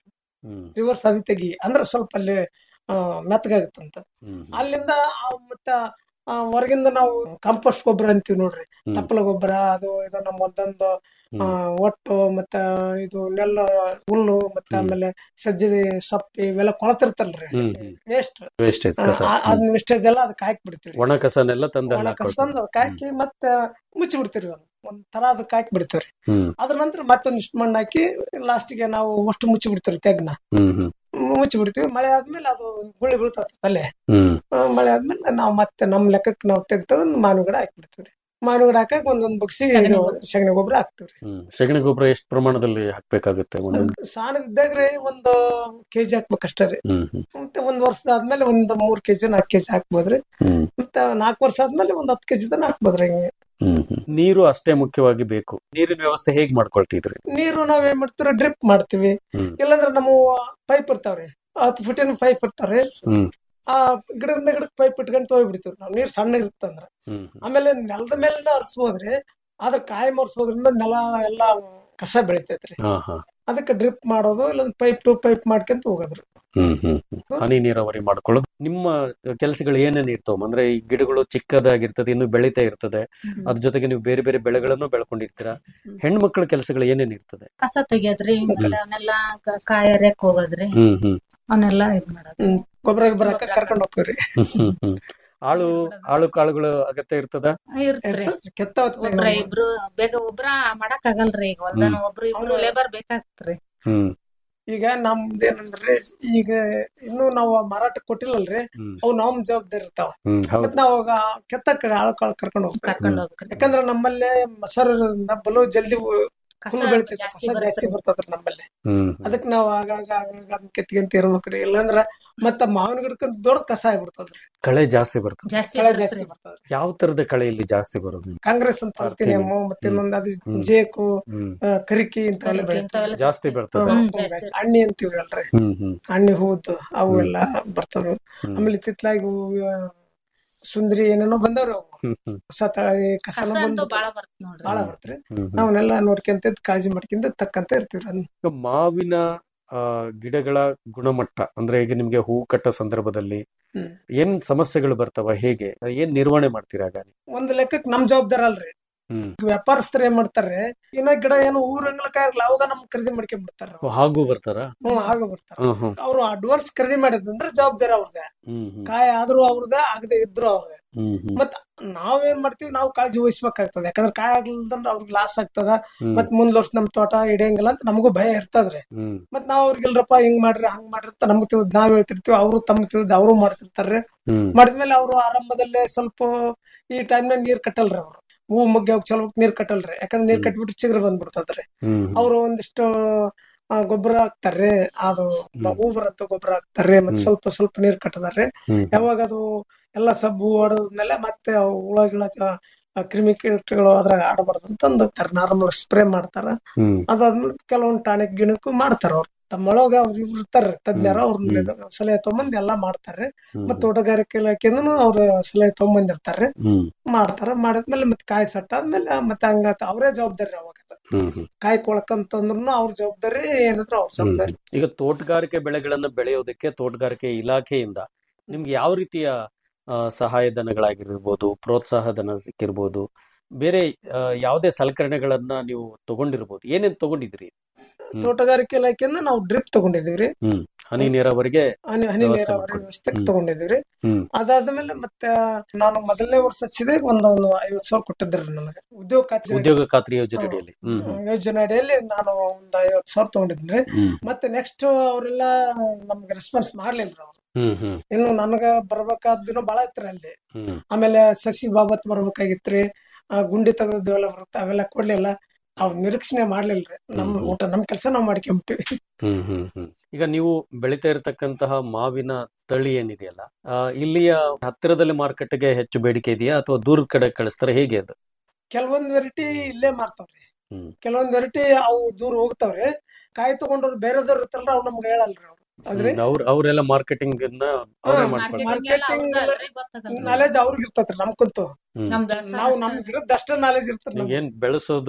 ಹ್ಮ್ ರಿವರ್ಸ್ ಅದು ತೆಗಿ ಅಂದ್ರೆ ಸ್ವಲ್ಪ ಅಲ್ಲಿ ಆ, ಮೆತ್ತಗಾಗುತ್ತಂತ ಹ್ಮ್ ಅಲ್ಲಿಂದ ಆ ಮತ್ತ ಆ, ಹೊರಗಿಂದ ನಾವು ಕಾಂಪೋಸ್ಟ್ ಗೊಬ್ಬರ ಅಂತೀವಿ ನೋಡ್ರಿ ಹ್ಮ್. ತಪ್ಪಲ ಗೊಬ್ಬರ ಅದು ಇದು ನಮ್ಮ ಒಂದೊಂದು ಆ, ಹ್ಮ್. ಒಟ್ಟು ಮತ್ತ ಇದು ನೆಲ್ಲ ಹುಲ್ಲು ಮತ್ತೆ ಹ್ಮ್. ಆಮೇಲೆ ಸಜ್ಜೆ ಸೊಪ್ಪು ಇವೆಲ್ಲ ಕೊಳತಿರ್ತಲ್ರಿ ಹ್ಮ್ ಹ್ಮ್ ವೇಸ್ಟ್ ವೇಸ್ಟೇಜ್ ಕಸ ಹ್ಮ್. ಅದನ್ನ ವೇಸ್ಟೇಜ್ ಎಲ್ಲ ಅದಕ್ಕೆ ಹಾಕಿ ಬಿಡ್ತೀವಿ ಒಣ ಕಸನೆಲ್ಲ ತಂದು ಒಣ ಅಲ್ಲಿ ಕಸ ಹಾಕೊಳ್ತೀವಿ. ತಂದು ಅದಕ್ಕೆ ಹಾಕಿ ಮತ್ತೆ ಮುಚ್ಚಿ ಬಿಡ್ತೀವಿ ಒಂದು ಒಂದ್ ತರ ಅದಕ್ಕೆ ಹಾಕಿ ಬಿಡ್ತೀವಿ ಹ್ಮ್ ಅದ್ರ ನಂತರ ಮತ್ತೊಂದಿಷ್ಟು ಮಣ್ಣು ಹಾಕಿ ಲಾಸ್ಟಿಗೆ ನಾವು ಅಷ್ಟು ಮುಚ್ಚಿ ಬಿಡ್ತೀವಿ ತೆಗ್ನ ಹ್ಮ್ ಹ್ಮ್ ಮುಚ್ಚಿ ಬಿಡ್ತೀವಿ ಮಳೆ ಆದ್ಮೇಲೆ ಅದು ಗುಳಿ ಬೀಳ್ತದೆ ಅಲ್ಲೇ ಹ್ಮ್ ಆ, ಮಳೆ ಆದ್ಮೇಲೆ ನಾವು ಮತ್ತೆ ನಮ್ ಲೆಕ್ಕಕ್ಕೆ ನಾವು ತೆಗ್ದು ಮಾವಿನ ಗಿಡ ಹಾಕಿ ಬಿಡ್ತೀವಿ ಮಾವಿನ ಗಿಡ ಹಾಕಕ್ ಒಂದೊಂದ್ ಬಗ್ಸಿ ಸಗಣಿ ಇದು ಗೊಬ್ಬರ. ಸಗಣಿ ಗೊಬ್ಬರ ಹಾಕ್ತಿವ್ರಿ ಹ್ಮ್ ಸಗಣಿ ಗೊಬ್ಬರ ಎಷ್ಟು ಪ್ರಮಾಣದಲ್ಲಿ ಹಾಕ್ಬೇಕಾಗುತ್ತೆ ಒಂದೊಂದು ಸಾಣದಿದ್ದಾಗ್ರಿ ಒಂದು ಕೆಜಿ ಹಾಕ್ಬೇಕಷ್ಟೇ ರೀ ಹ್ಮ್ ಹ್ಮ್ ಮತ್ತೆ ಒಂದ್ ವರ್ಷದ ಆದ್ಮೇಲೆ ಒಂದ್ ಮೂರ್ ಕೆಜಿ ನಾಲ್ಕು ಕೆಜಿ ಹಾಕ್ಬೋದ್ರಿ ಹ್ಮ್ ಮತ್ತೆ ನಾಲ್ಕು ವರ್ಷ ಆದ್ಮೇಲೆ ಒಂದ್ ಹತ್ತು ಕೆಜಿ ತನ ಹಾಕ್ಬೋದ್ರಿ ಹಿಂಗೆ ಹ್ಮ್ ಹ್ಮ್. ನೀರು ಅಷ್ಟೇ ಮುಖ್ಯವಾಗಿ ಬೇಕು ನೀರಿನ ವ್ಯವಸ್ಥೆ ಹೇಗ್ ಮಾಡ್ಕೊಳ್ತಿದ್ರಿ ನೀರು ನಾವ್ ಏನ್ ಮಾಡ್ತೀವಿ ಡ್ರಿಪ್ ಮಾಡ್ತೀವಿ ಹ್ಮ್. ಇಲ್ಲಾಂದ್ರೆ ನಮ್ಮ ಪೈಪ್ ಇರ್ತಾವ್ರಿ ಹತ್ತು ಫುಟಿನ ಪೈಪ್ ಇರ್ತಾವ್ರಿ ಹ್ಮ್ ಆ ಗಿಡದಿಂದ ಗಿಡಕ್ಕೆ ಪೈಪ್ ಇಟ್ಕೊಂಡು ತೊಗೊಯ್ ಬಿಡ್ತೀವಿ ನಾವು ನೀರ್ ಸಣ್ಣ ಇರುತ್ತಂದ್ರ ಹ್ಮ್ ಆಮೇಲೆ ನೆಲದ ಮೇಲೆ ಹರಿಸ್ಬೋದ್ರಿ ಆದ್ರ ಕಾಯಿ ಮರ್ಸೋದ್ರಿಂದ ನೆಲ ಎಲ್ಲಾ ಕಸ ಬೆಳಿತೈತ್ರಿ ಹಾ ಹಾ ಅದಕ್ಕೆ ಡ್ರಿಪ್ ಮಾಡೋದು ಇಲ್ಲ ಪೈಪ್ ಟು ಪೈಪ್ ಮಾಡ್ಕೊಂತ ಹೋಗೋದ್ರಿ ಹ್ಮ್ ಹ್ಮ್ ಹ್ಮ್. ಹನಿ ನೀರಾವರಿ ಮಾಡ್ಕೊಳ್ಳೋದು ನಿಮ್ಮ ಕೆಲಸಗಳು ಏನೇನ್ ಇರ್ತಾವ ಅಂದ್ರೆ ಈ ಗಿಡಗಳು ಚಿಕ್ಕದಾಗಿರ್ತದೆ ಇನ್ನು ಬೆಳಿತಾ ಇರ್ತದೆ ಅದ್ರ ಜೊತೆಗೆ ನೀವು ಬೇರೆ ಬೇರೆ ಬೆಳೆಗಳನ್ನು ಬೆಳ್ಕೊಂಡಿರ್ತೀರಾ ಹೆಣ್ಮಕ್ಳ ಕೆಲಸಗಳು ಏನೇನ್ ಇರ್ತದೆ ಕಸ ತೆಗಿಯೋದ್ರಿ ಮತ್ತೆ ಅವನ್ನೆಲ್ಲ ಕಾಯಿ ಹರಿಯಕ್ ಹೋಗೋದ್ರಿ ಹ್ಮ್ ಹ್ಮ್ ಅವನ್ನೆಲ್ಲ ಇದ್ ಮಾಡೋದು ಹ್ಮ್ ಗೊಬ್ಬರ ಗಿಬ್ಬರ ಹಾಕಕ್ ಕರ್ಕೊಂಡ್ ಹೋಗ್ತೀವ್ರಿ ಹ್ಮ್ ಹ್ಮ್ ಹ್ಮ್ ಆಳು ಆಳು ಕಾಳುಗಳು ಅಗತ್ಯ ಇರ್ತದ ಇರ್ತ್ರಿ ಕೆತ್ತಾವತ್ ಒಬ್ರ ಇಬ್ರು ಬೇಗ ಒಬ್ರ ಮಾಡಕ್ ಆಗಲ್ರಿ ಈಗ ಹೊಲ್ದಾನ ಒಬ್ರು ಇಬ್ರು ಅವ್ರು- ಲೇಬರ್ ಬೇಕಾಗ್ತ್ರಿ ಹ್ಮ್ ಈಗ ನಮ್ದೇನಂದ್ರೆ ಈಗ ಇನ್ನು ನಾವು ಮಾರಾಟಕ್ಕೆ ಕೊಟ್ಟಿಲ್ಲಲ್ರಿ ಹ್ಮ್ ಅವು ನಮ್ ಜವಾಬ್ದಾರಿ ಇರ್ತಾವ ಹ್ಮ್ ಹೌದು ಮತ್ ನಾವ್ ಕೆತ್ತಕ್ಕ ಆಳು ಕಾಳು ಕರ್ಕೊಂಡ್ ಹೋಗ್ತೀವಿ ಕರ್ಕೊಂಡ್ ಹೋಗ್ಬೇಕ್ರಿ ಯಾಕಂದ್ರ ನಮ್ಮಲ್ಲಿ ಮಸರಿಂದ ಬಲು ಜಲ್ದಿ ಕಸ ಹುಲ್ಲು ಬೆಳಿತೈತಿ ಜಾಸ್ತಿ ಕಸ ಜಾಸ್ತಿ ಬರ್ತದ್ರಿ. ಬರ್ತದ್ರಿ ನಮ್ಮಲ್ಲಿ ಹ್ಮ್ ಅದಕ್ ನಾವ್ ಆಗಾಗ ಆಗಾಗ ಅದನ್ನ ಕೆತ್ಕೊಂತ ಇರ್ಬೇಕ್ರಿ ಇಲ್ಲಾಂದ್ರ ಮತ್ತ ಮಾವಿನ ಗಿಡಕ್ಕ ದೊಡ್ಡ ಕಸ ಆಗ್ಬಿಡ್ತದ್ರಿ ಕಳೆ ಜಾಸ್ತಿ ಬರ್ತದೆ ಜಾಸ್ತಿ ಕಳೆ ಬರ್ತದ್ರಿ. ಜಾಸ್ತಿ ಬರ್ತದ್ರಿ ಯಾವ ತರದ ಕಳೆ ಇಲ್ಲಿ ಜಾಸ್ತಿ ಬರೋದು ಕಾಂಗ್ರೆಸ್ ಅಂತ ಬರ್ತೀನಿ. ಅಲ್ತಿನಿಯಮ್ ಮತ್ತೆ ಇನ್ನೊಂದ್ ಅದು ಹ್ಮ್. ಜೇಕು ಹ್ಮ್ ಆ, ಕರಿಕಿ ಇಂಥವೆಲ್ಲ ಕರಿಕೆ ಬೆಳಿತಾವ್ರಿ ಇಂಥವೆಲ್ಲ ಜಾಸ್ತಿ ಬರ್ತದೆ ಹ್ಮ್, ಹ್ಮ್, ಜಾಸ್ತಿ. ಅಣ್ಣಿ ಅಂತೀವಿ ಅಲ್ರಿ ಹ್ಮ್ ಹ್ಮ್ ಅಣ್ಣಿ ಹೂದ್ದು ಅವು ಎಲ್ಲ ಬರ್ತವೆ ಹ್ಮ್. ಆಮೇಲೆ ಇತ್ತಿತ್ಲಾಗಿ ಹೂವು, ಆ, ಸುಂದ್ರಿ ಏನೇನೋ ಬಂದವ್ರಿ ಅವು ಹ್ಮ್ ಹ್ಮ್ ಹೊಸ ತಳಿ ಕಸನ ಕಸ ಬಂದ್ ಅಂತೂ ಬಾಳ ಬರ್ತ ನೋಡ್ರಿ ಬಾಳ ಬರ್ತ್ರಿ ಹ್ಮ್ ಹ್ಮ್. ನಾವನ್ನೆಲ್ಲ ನೋಡ್ಕೊಂತ ಇದ್ ಕಾಳಜಿ ಮಾಡ್ಕೊಂತ ತಕ್ಕಂತ ಇರ್ತೀವ್ರಿ ಅದನ್ನ ಈಗ ಮಾವಿನ ಆ, ಗಿಡಗಳ ಗುಣಮಟ್ಟ ಅಂದ್ರೆ ಈಗ ನಿಮ್ಗೆ ಹೂ ಕಟ್ಟೋ ಸಂದರ್ಭದಲ್ಲಿ ಹ್ಮ್. ಏನ್ ಸಮಸ್ಯೆಗಳು ಬರ್ತಾವ ಹೇಗೆ ಏನ್ ನಿರ್ವಹಣೆ ಮಾಡ್ತೀರಾ ಆಗ ನೀವು? ಒಂದ್ ಲೆಕ್ಕಕ್ ನಮ್ ಜವಾಬ್ದಾರ ಅಲ್ರಿ ಹ್ಮ್ ವ್ಯಾಪಾರಸ್ಥರು ಏನ್ ಮಾಡ್ತಾರ್ರಿ ಇನ್ನ ಗಿಡ ಏನೋ ಊರಂಗ್ಲಕ್ಕಾಗಲ್ಲ ಅವಾಗ ನಮ್ ಖರೀದಿ ಮಾಡ್ಕೊಂಡ್ ಬಿಡ್ತಾರ ಓ, ಹಾಗೂ ಬರ್ತಾರ ಹ್ಮ್ ಆಗ ಬರ್ತಾರ ಹ್ಮ್ ಹ್ಮ್ ಅವ್ರು ಅಡ್ವಾನ್ಸ್ ಖರೀದಿ ಮಾಡಿದಂದ್ರೆ ಜವಾಬ್ದಾರಿ ಅವ್ರದೇ ಹ್ಮ್ ಹ್ಮ್ ಕಾಯಿ ಆದ್ರೂ ಅವ್ರದೇ ಆಗದೆ ಇದ್ರು ಅವ್ರದೇ ಹ್ಮ್ ಹ್ಮ್ ಮತ್ ನಾವೇನ್ ಮಾಡ್ತೀವಿ ನಾವು ಕಾಳಜಿ ವಹಿಸ್ಬೇಕಾಗ್ತದೆ ಯಾಕಂದ್ರೆ ಕಾಯಿ ಆಗ್ಲಿಲ್ದಂದ್ರೆ ಅವ್ರಿಗೆ ಲಾಸ್ ಆಗ್ತದ ಹ್ಮ್ ಮತ್ ಮುಂದ್ ವರ್ಷ ನಮ್ ತೋಟ ಹಿಡಿಯಂಗಿಲ್ಲ ಅಂತ ನಮಗೂ ಭಯ ಇರ್ತದ್ರಿ ಹ್ಮ್ ಮತ್ ನಾವ್ ಅವ್ರಿಗೆ ಇಲ್ರಪ್ಪ ಹಿಂಗ್ ಮಾಡ್ರಿ ಹಂಗ್ ಮಾಡ್ರಿ ಅಂತ ನಮ್ಗ್ ತಿಳಿದ್ ನಾವ್ ಹೇಳ್ತಿರ್ತೀವಿ ಅವರು ತಮ್ಗ್ ತಿಳಿದ್ ಅವರು ಮಾಡ್ತಿರ್ತಾರ್ರಿ ಹ್ಮ್ ಮಾಡಿದ್ಮೇಲೆ ಅವರು ಆರಂಭದಲ್ಲೇ ಸ್ವಲ್ಪ ಈ ಟೈಮ್ನಾಗ ನೀರ್ ಕಟ್ಟಲ್ರಿ ಅವ್ರು ಹೂ ಮುಗ್ಗಿ ಹೋಗಿ ಚಲೋ ನೀರ್ ಕಟ್ಟಲ್ರಿ ಯಾಕಂದ್ರೆ ನೀರ್ ಹ್ಮ್. ಕಟ್ಬಿಟ್ಟು ಚಿಗ್ರ ಬಂದ್ಬಿಡ್ತದ್ರಿ ಹ್ಮ್ ಅವ್ರು ಒಂದಿಷ್ಟು ಆ, ಗೊಬ್ಬರ ಹಾಕ್ತಾರ್ರಿ ಅದು ಹ್ಮ್. ಹೂ ಬರತ್ತ ಗೊಬ್ಬರ ಹಾಕ್ತಾರ್ರಿ ಮತ್ ಹ್ಮ್. ಸ್ವಲ್ಪ ಸ್ವಲ್ಪ ನೀರ್ ಕಟ್ಟದಾರ್ರಿ ಹ್ಮ್ ಯಾವಾಗ ಅದು ಎಲ್ಲ ಸಬ್ಬು ಹೊಡೆದ್ಮೇಲೆ ಮತ್ತೆ ಅವು ಹುಳಗಳ ಆ, ಕ್ರಿಮಿ ಕೀಟಗಳು ಅದ್ರಾಗ ಆಡಬಾರ್ದು ಅಂತಂದು ನಾರ್ಮಲ್ ಸ್ಪ್ರೇ ಮಾಡ್ತಾರ ಹ್ಮ್ ಅದಾದ್ಮೇಲೆ ಕೆಲವೊಂದ್ ಟಾಣಿಕ್ ಗಿಣಕ್ಕೂ ಮಾಡ್ತಾರ ಅವ್ರು ತಮ್ಮೊಳಗ ಅವ್ರು ಇವ್ರು ಇರ್ತಾರ ತಜ್ಞರ ಅವ್ರ ಸಲಹೆ ತಗೊಂಬಂದ್ ಎಲ್ಲಾ ಮಾಡ್ತಾರ್ರಿ ಹ್ಮ್ ಮತ್ ತೋಟಗಾರಿಕೆ ಇಲಾಖೆಯಿಂದನು ಅವ್ರ ಸಲಹೆ ತಗೊಂಬಂದಿರ್ತಾರ್ರಿ ಹ್ಮ್ ಮಾಡ್ತಾರ ಮಾಡಿದ್ಮೇಲೆ ಮತ್ತೆ ಕಾಯಿ ಸಟ್ಟ ಆದ್ಮೇಲೆ ಮತ್ತೆ ಹಂಗ ಅವರೇ ಜವಾಬ್ದಾರಿ ಅವಾಗ ಹ್ಮ್ ಹ್ಮ್ ಕಾಯಿ ಕೊಳಕಂತಂದ್ರು ಅವ್ರ ಜವಾಬ್ದಾರಿ ಏನಿದ್ರು ಅವ್ರ ಜವಾಬ್ದಾರಿ ಈಗ ತೋಟಗಾರಿಕೆ ಬೆಳೆಗಳನ್ನ ಬೆಳೆಯೋದಕ್ಕೆ ತೋಟಗಾರಿಕೆ ಇಲಾಖೆಯಿಂದ ನಿಮ್ಗೆ ಯಾವ ರೀತಿಯ ಆ, ಸಹಾಯಧನಗಳಾಗಿರ್ಬೋದು ಪ್ರೋತ್ಸಾಹ ಧನ ಸಿಕ್ಕಿರ್ಬೋದು ಬೇರೆ ಆ, ಯಾವುದೇ ಸಲಕರಣೆಗಳನ್ನ ನೀವು ತಗೊಂಡಿರ್ಬೋದು ಏನೇನ್ ತಗೊಂಡಿದ್ರಿ ಹ್ಮ್. ತೋಟಗಾರಿಕೆ ಇಲಾಖೆಯಿಂದ ನಾವು ಡ್ರಿಪ್ ತಗೊಂಡಿದೀವ್ರಿ ಹ್ಮ್ ಹನಿ ನೀರಾವರಿಗೆ ಹನಿ ಹನಿ ವ್ಯವಸ್ಥೆ ನೀರಾವರಿ ಮಾಡ್ಕೊಂಡು. ವ್ಯವಸ್ಥೆಗೆ ಹ್ಮ್. ತಗೊಂಡಿದೀವ್ರಿ ಹ್ಮ್ ಅದಾದ್ಮೇಲೆ ಮತ್ತೆ ನಾನು ಮೊದಲನೇ ವರ್ಷ ಹಚ್ಚಿದಾಗ ಒಂದೊಂದು ಐವತ್ ಸಾವಿರ ಕೊಟ್ಟಿದ್ರಿ ನನಗೆ ಉದ್ಯೋಗ ಖಾತ್ರಿ ಉದ್ಯೋಗ ಖಾತ್ರಿ ಯೋಜನೆ ಅಡಿಯಲ್ಲಿ ಹ್ಮ್ ಹ್ಮ್ ಯೋಜನೆ ಅಡಿಯಲ್ಲಿ ನಾನು ಒಂದ್ ಐವತ್ ಸಾವಿರ ತಗೊಂಡಿದ್ರಿ ಹ್ಮ್ ಮತ್ತೆ ನೆಕ್ಸ್ಟ್ ಅವರೆಲ್ಲ ನಮ್ಗೆ ರೆಸ್ಪಾನ್ಸ್ ಮಾಡ್ಲಿಲ್ರಿ ಅವ್ರು ಹ್ಮ್ ಹ್ಮ್ ಇನ್ನು ನನಗ ಬರ್ಬೇಕಾದಿನೂ ಬಾಳ ಇತ್ರಿ ಅಲ್ಲಿ ಹ್ಮ್ ಆಮೇಲೆ ಸಸಿ ಬಾಬತ್ ಬರ್ಬೇಕಾಗಿತ್ರಿ ಆ ಗುಂಡಿ ತೆಗೆದದ್ದು ಎಲ್ಲ ಬರುತ್ತೆ ಅವೆಲ್ಲ ಕೊಡ್ಲಿಲ್ಲ ಅವ್ ನಿರೀಕ್ಷಣೆ ಮಾಡ್ಲಿಲ್ರಿ ನಮ್ ಹ್ಮ್. ಊಟ ನಮ್ ಕೆಲಸ ನಾವ್ ಮಾಡ್ಕೊಂಬಿಟ್ಟಿವಿ ಹ್ಮ್ ಹ್ಮ್ ಹ್ಮ್ ಈಗ ನೀವು ಬೆಳಿತಾ ಇರತಕ್ಕಂತಹ ಮಾವಿನ ತಳಿ ಏನಿದೆಯಲ್ಲ ಆ, ಇಲ್ಲಿಯ ಹತ್ತಿರದಲ್ಲಿ ಮಾರುಕಟ್ಟೆಗೆ ಹೆಚ್ಚು ಬೇಡಿಕೆ ಇದೆಯಾ ಅಥವಾ ದೂರದ ಕಡೆ ಕಳಿಸ್ತಾರೆ ಹೇಗೆ ಅದು ಕೆಲವೊಂದ್ ವೆರೈಟಿ ಇಲ್ಲೇ ಮಾರ್ತಾವ್ರಿ ಹ್ಮ್. ಕೆಲವೊಂದ್ ವೆರೈಟಿ ಅವು ದೂರ ಹೋಗ್ತಾವ್ರಿ ಕಾಯಿ ತಗೊಂಡವ್ರು ಬೇರೆದವ್ರು ಇರ್ತಾರಲ್ಲ ಅವ್ರು ನಮ್ಗೆ ಹೇಳಲ್ರಿ ಅವ್ರು ಅದ್ರಿ ಹ್ಮ್, ಅವ್ರ ಅವರೆಲ್ಲ ಮಾರ್ಕೆಟಿಂಗ್ ಅವರೇ ಹಾ, ಮಾಡ್ಕೊಳ್ತಾರೆ ಮಾರ್ಕೆಟಿಂಗ್ ಎಲ್ಲ marketing ಅವ್ರ್ದೇ ಎಲ್ಲ ಅಲ್ರಿ, ಗೊತ್ತಾಗಲ್ರಿ. ನಾಲೆಜ್ ಅವ್ರಿಗೆ ಇರ್ತತ್ರಿ ನಮ್ಕಂತೂ ಹ್ಮ್. ನಮ್ ಬೆಳ್ಸೋದ್ ನಾವು ಅಷ್ಟೇ ನಮ್ ಅಲ್ರಿ. ಗಿಡದ ಅಷ್ಟೇ ನಾಲೆಜ್ ಇರ್ತದೆ ಈಗ ಏನ್ ಬೆಳೆಸೋದು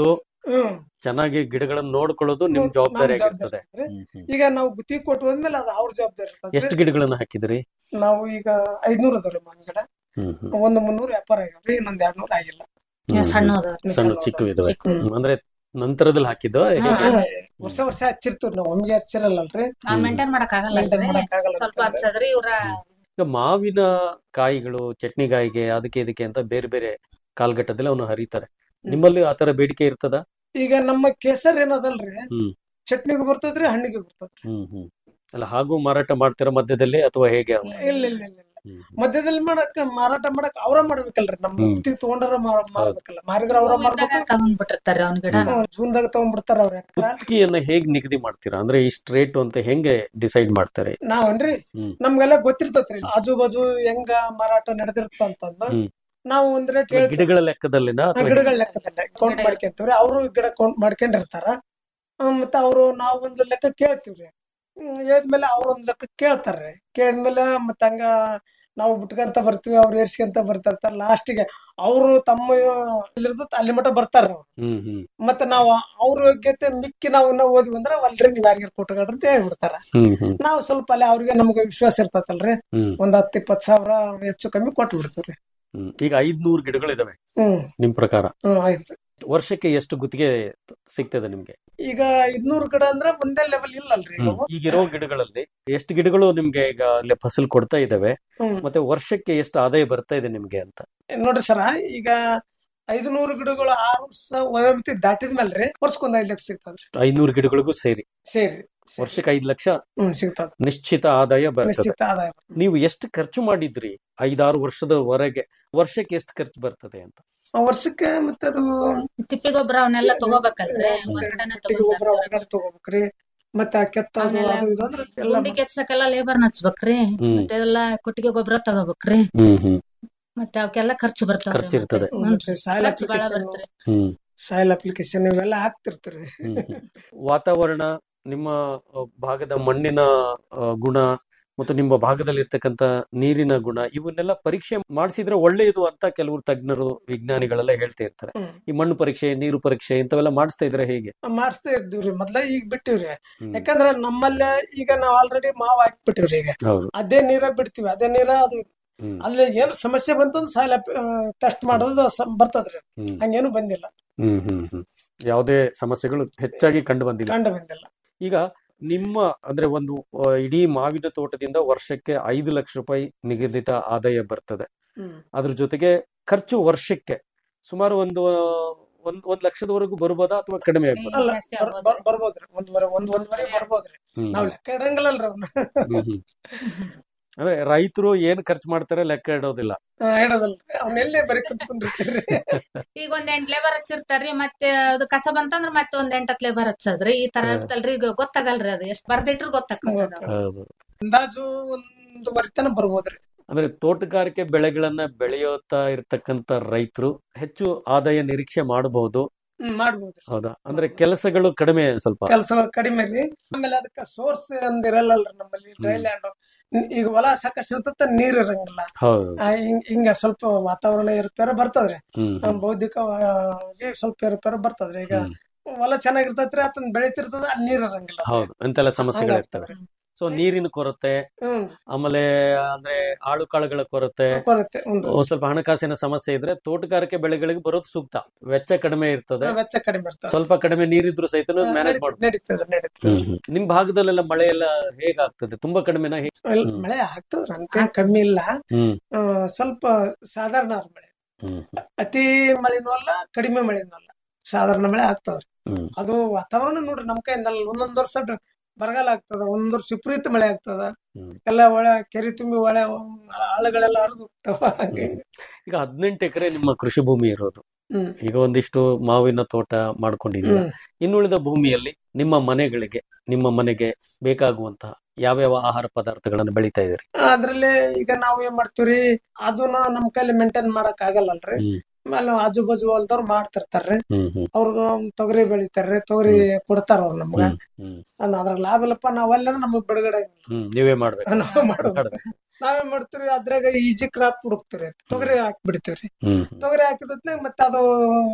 ಹ್ಮ್ ಚೆನ್ನಾಗಿ ಗಿಡಗಳನ್ನ ನೋಡ್ಕೊಳ್ಳೋದು ನಿಮ್ ನಮ್ ಜವಾಬ್ದಾರಿ ಜವಾಬ್ದಾರಿ ಆಗಿರ್ತದೆ ಇರ್ತದೆ. ಹ್ಮ್, ಹ್ಮ್. ಈಗ ನಾವು ಗುತ್ತಿಗೆ ಕೊಟ್ಟು ಹೋದ್ಮೇಲೆ ಅದು ಅವ್ರ ಜವಾಬ್ದಾರಿ ಇರ್ತದೆ ಎಷ್ಟು ಗಿಡಗಳನ್ನ ಹಾಕಿದ್ರಿ ನಾವು ಈಗ ಐದ್ನೂರ್ ಅದಾವ್ರಿ ಮಾವಿನ ಗಿಡ ಹ್ಮ್ ಹ್ಮ್ ಒಂದು ಮುನ್ನೂರ್ ವ್ಯಾಪಾರ ಆಗ್ಯಾವ್ರಿ ಇನ್ನೊಂದ್ ಎರಡ್ ನೂರ್ ಆಗಿಲ್ಲ ಹ್ಮ್, ಹ್ಮ್. ಸಣ್ಣ ಅದಾವ್ರಿ. ಇನ್ನು ಸಣ್ಣ ಸಣ್ಣ ಚಿಕ್ಕ ಇದಾವೆ ಚಿಕ್ಕ ಹ್ಮ್, ಅಂದ್ರೆ ನಂತರದಲ್ಲಿ ಹಾಕಿದ್ದು ಹಾ, ಹೇಗೆ ಹಾ. ವರ್ಷ ವರ್ಷ ಹಚ್ಚಿರ್ತೀವಿ ನಾವು ಒಮ್ಗೆ ಹಚ್ಚಿರಲ್ಲಲ್ರಿ ನಾವ್ ಮೇಂಟೈನ್ ಮಾಡಕ್ ಆಗಲ್ಲ Maintain ಮಾಡಕ್ ಆಗಲ್ಲ ಸ್ವಲ್ಪ ಅಂತಂದ್ರೆ. ಹಚ್ಚದ್ರಿ ಇವ್ರ ಈಗ ಮಾವಿನ ಕಾಯಿಗಳು ಚಟ್ನಿಗಾಯಿಗೆ ಅದಕ್ಕೆ ಇದಕ್ಕೆ ಅಂತ ಬೇರೆ ಬೇರೆ ಕಾಲ್ಘಟ್ಟದಲ್ಲಿ ಅವನು ಹರಿತಾರೆ ನಿಮ್ಮಲ್ಲಿ ಆತರ ಬೇಡಿಕೆ ಇರ್ತದ ಈಗ ನಮ್ಮ ಕೇಸರ್ ಏನದಲ್ರಿ ಹ್ಮ್. ಚಟ್ನಿಗೂ ಬರ್ತದ್ರಿ ಹಣ್ಣಿಗೂ ಬರ್ತದ್ರಿ ಹ್ಮ್ ಹ್ಮ್ ಅಲ್ಲ ಹಾಗೂ ಮಾರಾಟ ಮಾಡ್ತಿರೋ ಮಧ್ಯದಲ್ಲಿ ಅಥವಾ ಹೇಗೆ ಅವ್ನು? ಇಲ್ಲ ಇಲ್ಲ ಇಲ್ಲ ಇಲ್ಲ. ಹ್ಮ್. ಮಧ್ಯದಲ್ಲಿ ಮಾಡಕ್ ಮಾರಾಟ ಮಾಡಕ್ ಅವ್ರ ಮಾಡ್ಬೇಕಲ್ರಿ ನಮ್ಮ ಹ್ಮ್. ಗುತ್ತಿಗೆ ತಗೊಂಡಾರ ಮಾರ್ಬೇಕಲ್ಲ ಮಾರಿದ್ರ ಅವ್ರ ಹೂ ಇದ್ದಾಗ ಮಾರ್ಬೇಕು ತಗೊಂಡ್ಬಿಟ್ಟಿರ್ತಾರ ಅವ್ನ ಗಿಡ ಹ್ಮ್, ಜೂನ್ದಾಗ ತಗೊಂಡ್ಬಿಡ್ತಾರ ಅವ್ರ ಗುತ್ತಿಗೆಯನ್ನ ಹೇಗ್ ನಿಗದಿ ಮಾಡ್ತೀರಾ ಅಂದ್ರೆ ಇಷ್ಟ್ ರೇಟ್ ಅಂತ ಹೆಂಗೆ ಡಿಸೈಡ್ ಮಾಡ್ತಾರೆ ನಾವನ್ರಿ ಹ್ಮ್. ನಮ್ಗೆಲ್ಲ ಗೊತ್ತಿರ್ತತ್ರಿ ಆಜು ಬಾಜು ಹೆಂಗ ಮಾರಾಟ ನಡೆದಿರ್ತ ಅಂತಂದು ಹ್ಮ್. ನಾವು ಒಂದ್ ರೇಟ್ ಹೇಳ್ತೀವಿ ಗಿಡಗಳ ಲೆಕ್ಕದಲ್ಲಿನ ಆ ಅಥವಾ ಗಿಡಗಳ ಲೆಕ್ಕದಲ್ಲಿ ಕೌಂಟ್ ಮಾಡ್ಕೊಂತೀವ್ರಿ ಅವರು ಗಿಡ ಕೌಂಟ್ ಮಾಡ್ಕೊಂಡಿರ್ತಾರ ಆ, ಮತ್ತ ಅವರು ನಾವು ಒಂದು ಲೆಕ್ಕ ಕೇಳ್ತೀವ್ರಿ ಹ್ಮ್, ಹೇಳಿದ್ಮೇಲೆ ಅವ್ರ ಒಂದ್ ಲೆಕ್ಕ ಕೇಳ್ತಾರ್ರಿ ಕೇಳಿದ್ಮೇಲೆ ಮತ್ತ ಹಂಗ ನಾವು ಬಿಟ್ಕಂತ ಬರ್ತೀವಿ ಅವ್ರು ಏರ್ಸ್ಕೊಂತ ಬರ್ತಿರ್ತಾರ ಲಾಸ್ಟಿಗೆ ಅವರು ತಮ್ಮ ಇಲ್ಲಿರ್ತದ ಅಲ್ಲಿ ಮಟ ಬರ್ತಾರ ಅವ್ರು ಹ್ಮ್ ಹ್ಮ್ ಮತ್ತೆ ನಾವು ಅವ್ರ ಯೋಗ್ಯತೆ ಮಿಕ್ಕಿ ನಾವು ಇನ್ನ ಓದ್ವಿ ಅಂದ್ರ ಅಲ್ರಿ ನೀವ್ ಯಾರಿಗಾರ ಕೊಟ್ಟಗಡ್ರಿ ಅಂತ ಹೇಳ್ಬಿಡ್ತಾರ ಹ್ಮ್ ಹ್ಮ್ ನಾವು ಸ್ವಲ್ಪ ಅಲ್ಲಿ ಅವ್ರಿಗೆ ನಮ್ಗೆ ವಿಶ್ವಾಸ ಇರ್ತತಲ್ರಿ ಹ್ಮ್ ಒಂದ್ ಹತ್ತ್ ಇಪ್ಪತ್ ಸಾವಿರ ಹೆಚ್ಚು ಕಮ್ಮಿ ಕೊಟ್ಟು ಬಿಡ್ತೀವ್ರಿ ಹ್ಮ್ ಈಗ ಐದ್ನೂರು ಗಿಡಗಳಿದಾವೆ ಹ್ಮ್ ನಿಮ್ ಪ್ರಕಾರ ಹ್ಮ್ ಆಯ್ತು ವರ್ಷಕ್ಕೆ ಎಷ್ಟು ಗುತ್ತಿಗೆ ಸಿಗ್ತದೆ ನಿಮ್ಗೆ ಈಗ ಐದ್ನೂರು ಗಿಡ ಅಂದ್ರೆ ಒಂದೇ ಲೆವೆಲ್ ಇಲ್ಲಲ್ರಿ ಈಗ ಅವು. ಈಗಿರೋ ಗಿಡಗಳಲ್ಲಿ ಎಷ್ಟು ಗಿಡಗಳು ನಿಮ್ಗೆ ಈಗ ಅಲ್ಲಿ ಫಸಲ್ ಕೊಡ್ತಾ ಇದಾವೆ ಹ್ಮ್. ಮತ್ತೆ ವರ್ಷಕ್ಕೆ ಎಷ್ಟು ಆದಾಯ ಬರ್ತಾ ಇದೆ ನಿಮ್ಗೆ ಅಂತ ನೋಡ್ರಿ ಸರ ಈಗ ಐದ್ನೂರು ಗಿಡಗಳು ಆರು ವರ್ಷ ವಯೋಮಿತಿ ದಾಟಿದ ಮೇಲ್ರಿ ವರ್ಷಕ್ಕೊಂದ್ ಐದ್ ಲಕ್ಷ ಸಿಗ್ತದ್ರಿ ಐನೂರು ಗಿಡಗಳಿಗೂ ಸೇರಿ ಸೇರಿ ವರ್ಷಕ್ಕೆ ಐದ್ ಲಕ್ಷ ಹ್ಮ್ ಸಿಗ್ತದ ನಿಶ್ಚಿತ ಆದಾಯ ಬರ್ತದೆ ನಿಶ್ಚಿತ ಆದಾಯ ನೀವು ಎಷ್ಟು ಖರ್ಚು ಮಾಡಿದ್ರಿ ಐದಾರು ವರ್ಷದವರೆಗೆ ವರ್ಷಕ್ಕೆ ಎಷ್ಟು ಖರ್ಚು ಬರ್ತದೆ ಅಂತ ಆ ವರ್ಷಕ್ಕೆ ಮತ್ತೆ ಅದು ತಿಪ್ಪಿ ಗೊಬ್ಬರ ಅವನ್ನೆಲ್ಲ ತಗೋಬೇಕಲ್ರಿ ಮತ್ತೆ ಹೊರಗಡೆನೆ ಗಟ್ಟಿ ಗೊಬ್ಬರ ಹೊರಗಡೆ ತಗೋಬೇಕ್ರಿ ಮತ್ತೆ ಆ ಕೆತ್ತೋದು ಆಮೇಲೆ ಅದು ಇದು ಅಂದ್ರೆ ಎಲ್ಲ ಗುಂಡಿ ಕೆಚ್ಚಕ್ಕೆಲ್ಲ ಲೇಬರ್ ಹಚ್ಬೇಕ್ರಿ ಹ್ಮ್ ಮತ್ತೆ ಎಲ್ಲ ಕೊಟ್ಟಿಗೆ ಗೊಬ್ಬರ ತಗೋಬೇಕ್ರಿ ಹ್ಮ್ ಹ್ಮ್ ಮತ್ತೆ ಅವಕ್ಕೆಲ್ಲ ಖರ್ಚು ಬರ್ತಾವ್ರಿ ಖರ್ಚು ಇರ್ತದೆ. ಮತ್ತೆ. ಮತ್ತೆ ಸಾಯಿಲ್ ಖರ್ಚು ಬಾಳ ಅಪ್ಲಿಕೇಶನ್ ಬರ್ತ್ರಿ ಹ್ಮ್ ಸಾಯಿಲ್ ಅಪ್ಲಿಕೇಶನ್ ಇವೆಲ್ಲ ಹಾಕ್ತಿರ್ತೀರಿ ಹ್ಮ್ ಹ್ಮ್. ವಾತಾವರಣ ನಿಮ್ಮ ಅ, ಭಾಗದ ಮಣ್ಣಿನ ಅ, ಗುಣ ಮತ್ತು ನಿಮ್ಮ ಭಾಗದಲ್ಲಿ ಇರ್ತಕ್ಕಂತ ನೀರಿನ ಗುಣ ಇವನ್ನೆಲ್ಲ ಪರೀಕ್ಷೆ ಮಾಡಿಸಿದ್ರೆ ಒಳ್ಳೆಯದು ಅಂತ ಕೆಲವರು ತಜ್ಞರು ವಿಜ್ಞಾನಿಗಳೆಲ್ಲ ಹೇಳ್ತಾ ಇರ್ತಾರೆ ಹ್ಮ್. ಈ ಮಣ್ಣು ಪರೀಕ್ಷೆ ನೀರು ಪರೀಕ್ಷೆ ಇಂಥವೆಲ್ಲ ಮಾಡಿಸ್ತಾ ಇದ್ರೆ ಹೇಗೆ ಮಾಡಿಸ್ತಾ ಇರ್ತೀವ್ರಿ ಮೊದ್ಲ ಈಗ ಬಿಟ್ಟಿವ್ರಿ ಹ್ಮ್. ಯಾಕಂದ್ರ ನಮ್ಮಲ್ಲೇ ಈಗ ನಾವ್ ಆಲ್ರೆಡಿ ಮಾವ್ ಹಾಕ್ಬಿಟ್ಟಿವ್ರಿ ಈಗ ಹೌದು ಅದೇ ನೀರ ಬಿಡ್ತೀವಿ ಅದೇ ನೀರ ಅದು ಹ್ಮ್ ಅಲ್ಲಿ ಏನ್ ಸಮಸ್ಯೆ ಬಂತಂದ್ ಸಾಯಿಲ್ ಟೆಸ್ಟ್ ಮಾಡೋದು ಸ- ಬರ್ತದ್ರಿ ಹ್ಮ್ ಹಂಗೇನು ಬಂದಿಲ್ಲ ಹ್ಮ್ ಹ್ಮ್ ಹ್ಮ್ ಯಾವುದೇ ಸಮಸ್ಯೆಗಳು ಹೆಚ್ಚಾಗಿ ಕಂಡು ಬಂದಿಲ್ಲ ಕಂಡು ಬಂದಿಲ್ಲ ಈಗ ನಿಮ್ಮ ಅಂದ್ರೆ ಒಂದು ಆ, ಇಡೀ ಮಾವಿನ ತೋಟದಿಂದ ವರ್ಷಕ್ಕೆ ಐದು ಲಕ್ಷ ರೂಪಾಯಿ ನಿಗದಿತ ಆದಾಯ ಬರ್ತದೆ ಹ್ಮ್ ಅದ್ರ ಜೊತೆಗೆ ಖರ್ಚು ವರ್ಷಕ್ಕೆ ಸುಮಾರು ಒಂದು ಆ, ಒಂದ್ ಒಂದ್ ಲಕ್ಷದವರೆಗೂ ಬರ್ಬೋದಾ ಅಥವಾ ಕಡಿಮೆ ಆಗ್ಬೋದಾ ಅಲ್ಲ ಜಾಸ್ತಿ ಬರ್- ಆಗ್ಬೋದು. ಬರ್- ಬರ್ಬೋದ್ರಿ ಒಂದ್ವರೆ ಒಂದ್ ಒಂದ್ವರೆ ಬರ್ಬೋದ್ರಿ ಹ್ಮ್ ನಾವ್ ಲೆಕ್ಕ ಇಡಂಗಿಲ್ಲಲ್ರಿ ಅವ್ನ ಹ್ಮ್ ಹ್ಮ್. ಅಂದ್ರೆ ರೈತರು ಏನ್ ಖರ್ಚು ಮಾಡ್ತಾರೆ ಲೆಕ್ಕ ಇಡೋದಿಲ್ಲ ಇಡೋದಲ್ರಿ ಅವ್ನ ಎಲ್ಲೇ ಬರೀ ಕುಂತ್ಕೊಂಡಿರ್ತೀರಿ ಈಗ ಒಂದ್ ಎಂಟ್ ಲೇಬರ್ ಹಚ್ಚಿರ್ತಾರ್ರಿ ಮತ್ತೆ ಅದು ಕಸ ಬಂತಂದ್ರ ಮತ್ತೆ ಒಂದ್ ಎಂಟತ್ ಲೇಬರ್ ಹಚ್ಚದ್ರಿ ಈ ತರ ಇರ್ತಲ್ರಿ ಈಗ ಗೊತ್ತಾಗಲ್ರಿ ಅದು ಎಷ್ಟ್ ಬರ್ದಿಟ್ರು ಗೊತ್ತಾಗ್ತದ ಹೌದು ಅಂದಾಜು ಒಂದುವರೆ ತನ ಬರ್ಬೋದ್ರಿ ಅಂದ್ರೆ ತೋಟಗಾರಿಕೆ ಬೆಳೆಗಳನ್ನ ಬೆಳೆಯುತ್ತಾ ಇರ್ತಕ್ಕಂತ ರೈತರು ಹೆಚ್ಚು ಆದಾಯ ನಿರೀಕ್ಷೆ ಮಾಡಬಹುದು ಹ್ಮ್ ಮಾಡ್ಬೋದ್ರಿ ಹೌದಾ ಅಂದ್ರೆ ಕೆಲಸಗಳು ಕಡಿಮೆ ಸ್ವಲ್ಪ ಕೆಲಸ ಕಡಿಮೆ ರೀ ಆಮೇಲೆ ಅದಕ್ಕ ಸೋರ್ಸ್ ಒಂದ್ ಇರಲ್ಲಲ್ರಿ ನಮ್ಮಲ್ಲಿ ಡ್ರೈ ಲ್ಯಾಂಡ್ ಈಗ ಹೊಲ ಸಾಕಷ್ಟು ಇರ್ತದ ನೀರ್ ಇರಂಗಿಲ್ಲ ಹೌದು ಆ, ಹಿಂಗ್- ಹಿಂಗ ಸ್ವಲ್ಪ ವಾತಾವರಣ ಏರುಪೇರ ಬರ್ತದ್ರಿ ಹ್ಮ್ ಆ, ಬೌದ್ಧಿಕವಾಗಿ ಸ್ವಲ್ಪ ಏರುಪೇರ ಬರ್ತದ್ರಿ ಈಗ ಹ್ಮ್. ಹೊಲ ಚೆನ್ನಾಗಿರ್ತೈತ್ರಿ ಅದನ್ನ ಬೆಳಿತಿರ್ತದ ಅಲ್ಲಿ ನೀರ್ ಇರಂಗಿಲ್ಲ ಹೌದು ಅಂತೆಲ್ಲ ಸಮಸ್ಯೆಗಳಿರ್ತವೆ ಹಂಗಾಗ್ತದ್ರಿ. ಸೊ ನೀರಿನ ಕೊರತೆ ಹ್ಮ್ ಆಮೇಲೆ ಅಂದ್ರೆ ಆಳು ಕಾಳುಗಳ ಕೊರತೆ ಕೊರತೆ ಹ್ಞೂ ಒಂದ್ ಸ್ವಲ್ಪ ಹಣಕಾಸಿನ ಸಮಸ್ಯೆ ಇದ್ರೆ ತೋಟಗಾರಿಕೆ ಬೆಳೆಗಳಿಗೆ ಬರೋದು ಸೂಕ್ತ ವೆಚ್ಚ ಕಡಿಮೆ ಇರ್ತದೆ ವೆಚ್ಚ ಕಡಿಮೆ ಇರ್ತದೆ ಸ್ವಲ್ಪ ಕಡಿಮೆ ನೀರಿದ್ರು ಸಹಿತ ಮ್ಯಾನೇಜ್ ಮಾಡ್ಬೋದು ನಡೀತದೆ ನಡೀತದೆ ನಿಮ್ ಭಾಗದಲ್ಲೆಲ್ಲ ಮಳೆ ಎಲ್ಲ ಹೇಗಾಗ್ತದೆ ತುಂಬಾ ಕಡಿಮೆನಾ ಹೇಗೆ ಇಲ್ಲ, ಮಳೆ ಆಗ್ತದ್ರಿ ಅಂತೇನ್ ಕಮ್ಮಿ ಇಲ್ಲ ಹ್ಮ್ ಆ, ಸ್ವಲ್ಪ ಸಾಧಾರಣ ಆದ್ ಮಳೆ ಹ್ಮ್ ಅತಿ ಮಳೆನೂ ಅಲ್ಲ ಕಡಿಮೆ ಮಳೆನೂ ಅಲ್ಲ ಸಾಧಾರಣ ಮಳೆ ಆಗ್ತದ್ರಿ ಹ್ಮ್ ಅದು ವಾತಾವರಣ ನೋಡ್ರಿ ನಮ್ ಕೈಯಿಂದ ಒಂದೊಂದ್ ವರ್ಷ ಡ- ಬರಗಾಲ ಆಗ್ತದ ಒಂದ್ ವರ್ಷ ವಿಪರೀತ ಮಳೆ ಆಗ್ತದ ಹ್ಮ್. ಎಲ್ಲ ಒಳ ಕೆರೆ ತುಂಬಿ ಒಳ ಆಳಗಳೆಲ್ಲ ಹರಿದು ಹೋಗ್ತಾವ ಹಂಗೆ. ಈಗ ಹದಿನೆಂಟು ಎಕರೆ ನಿಮ್ಮ ಕೃಷಿ ಭೂಮಿ ಇರೋದು ಹ್ಮ್ ಈಗ ಒಂದಿಷ್ಟು ಮಾವಿನ ತೋಟ ಮಾಡ್ಕೊಂಡಿದ್ದೀರಾ ಹ್ಮ್ ಇನ್ನುಳಿದ ಭೂಮಿಯಲ್ಲಿ ನಿಮ್ಮ ಮನೆಗಳಿಗೆ ನಿಮ್ಮ ಮನೆಗೆ ಬೇಕಾಗುವಂತಹ ಯಾವ್ಯಾವ ಆಹಾರ ಪದಾರ್ಥಗಳನ್ನು ಬೆಳಿತಾ ಇದ್ದೀರಿ ಅದ್ರಲ್ಲಿ ಈಗ ನಾವ್ ಏನ್ ಮಾಡ್ತೀವ್ರಿ ಅದನ್ನ ನಮ್ ಕೈಲಿ ಮೇಂಟೈನ್ ಮಾಡಕ್ ಆಗಲ್ಲಲ್ರಿ ಹ್ಮ್. ಆಮೇಲೆ ಆಜು ಬಾಜು ಹೊಲ್ದವ್ರು ಮಾಡ್ತಿರ್ತಾರ್ರಿ ಹ್ಮ್ ಹ್ಮ್ ಅವ್ರಿಗೆ ತೊಗರಿ ಬೆಳಿತಾರ್ರಿ ತೊಗರಿ ಕೊಡ್ತಾರ ಅವ್ರು ನಮ್ಗ ಹ್ಮ್ ಹ್ಮ್ ಅದ್ ಅದ್ರ ಲಾಭ ಇಲ್ಲಪ್ಪ ನಾವಲ್ಲ ನಮಗ್ ಬಿಡುಗಡೆ ಆಗಿಲ್ಲ. ಹ್ಮ್ ನೀವೇ ಮಾಡ್ಬೇಕು ನಾವ್ ಮಾಡ್ಬೇಕು ನಾವೇನ್ ಮಾಡ್ತೀವಿ ಅದ್ರಾಗ ಈಜಿ ಕ್ರಾಪ್ ಹುಡುಕ್ತಿವ್ರಿ ತೊಗರಿ ಹಾಕ್ಬಿಡ್ತೀವ್ರಿ ಹ್ಮ್ ತೊಗರಿ ಹಾಕಿದ್ನಾಗ ಮತ್ತೆ ಅದು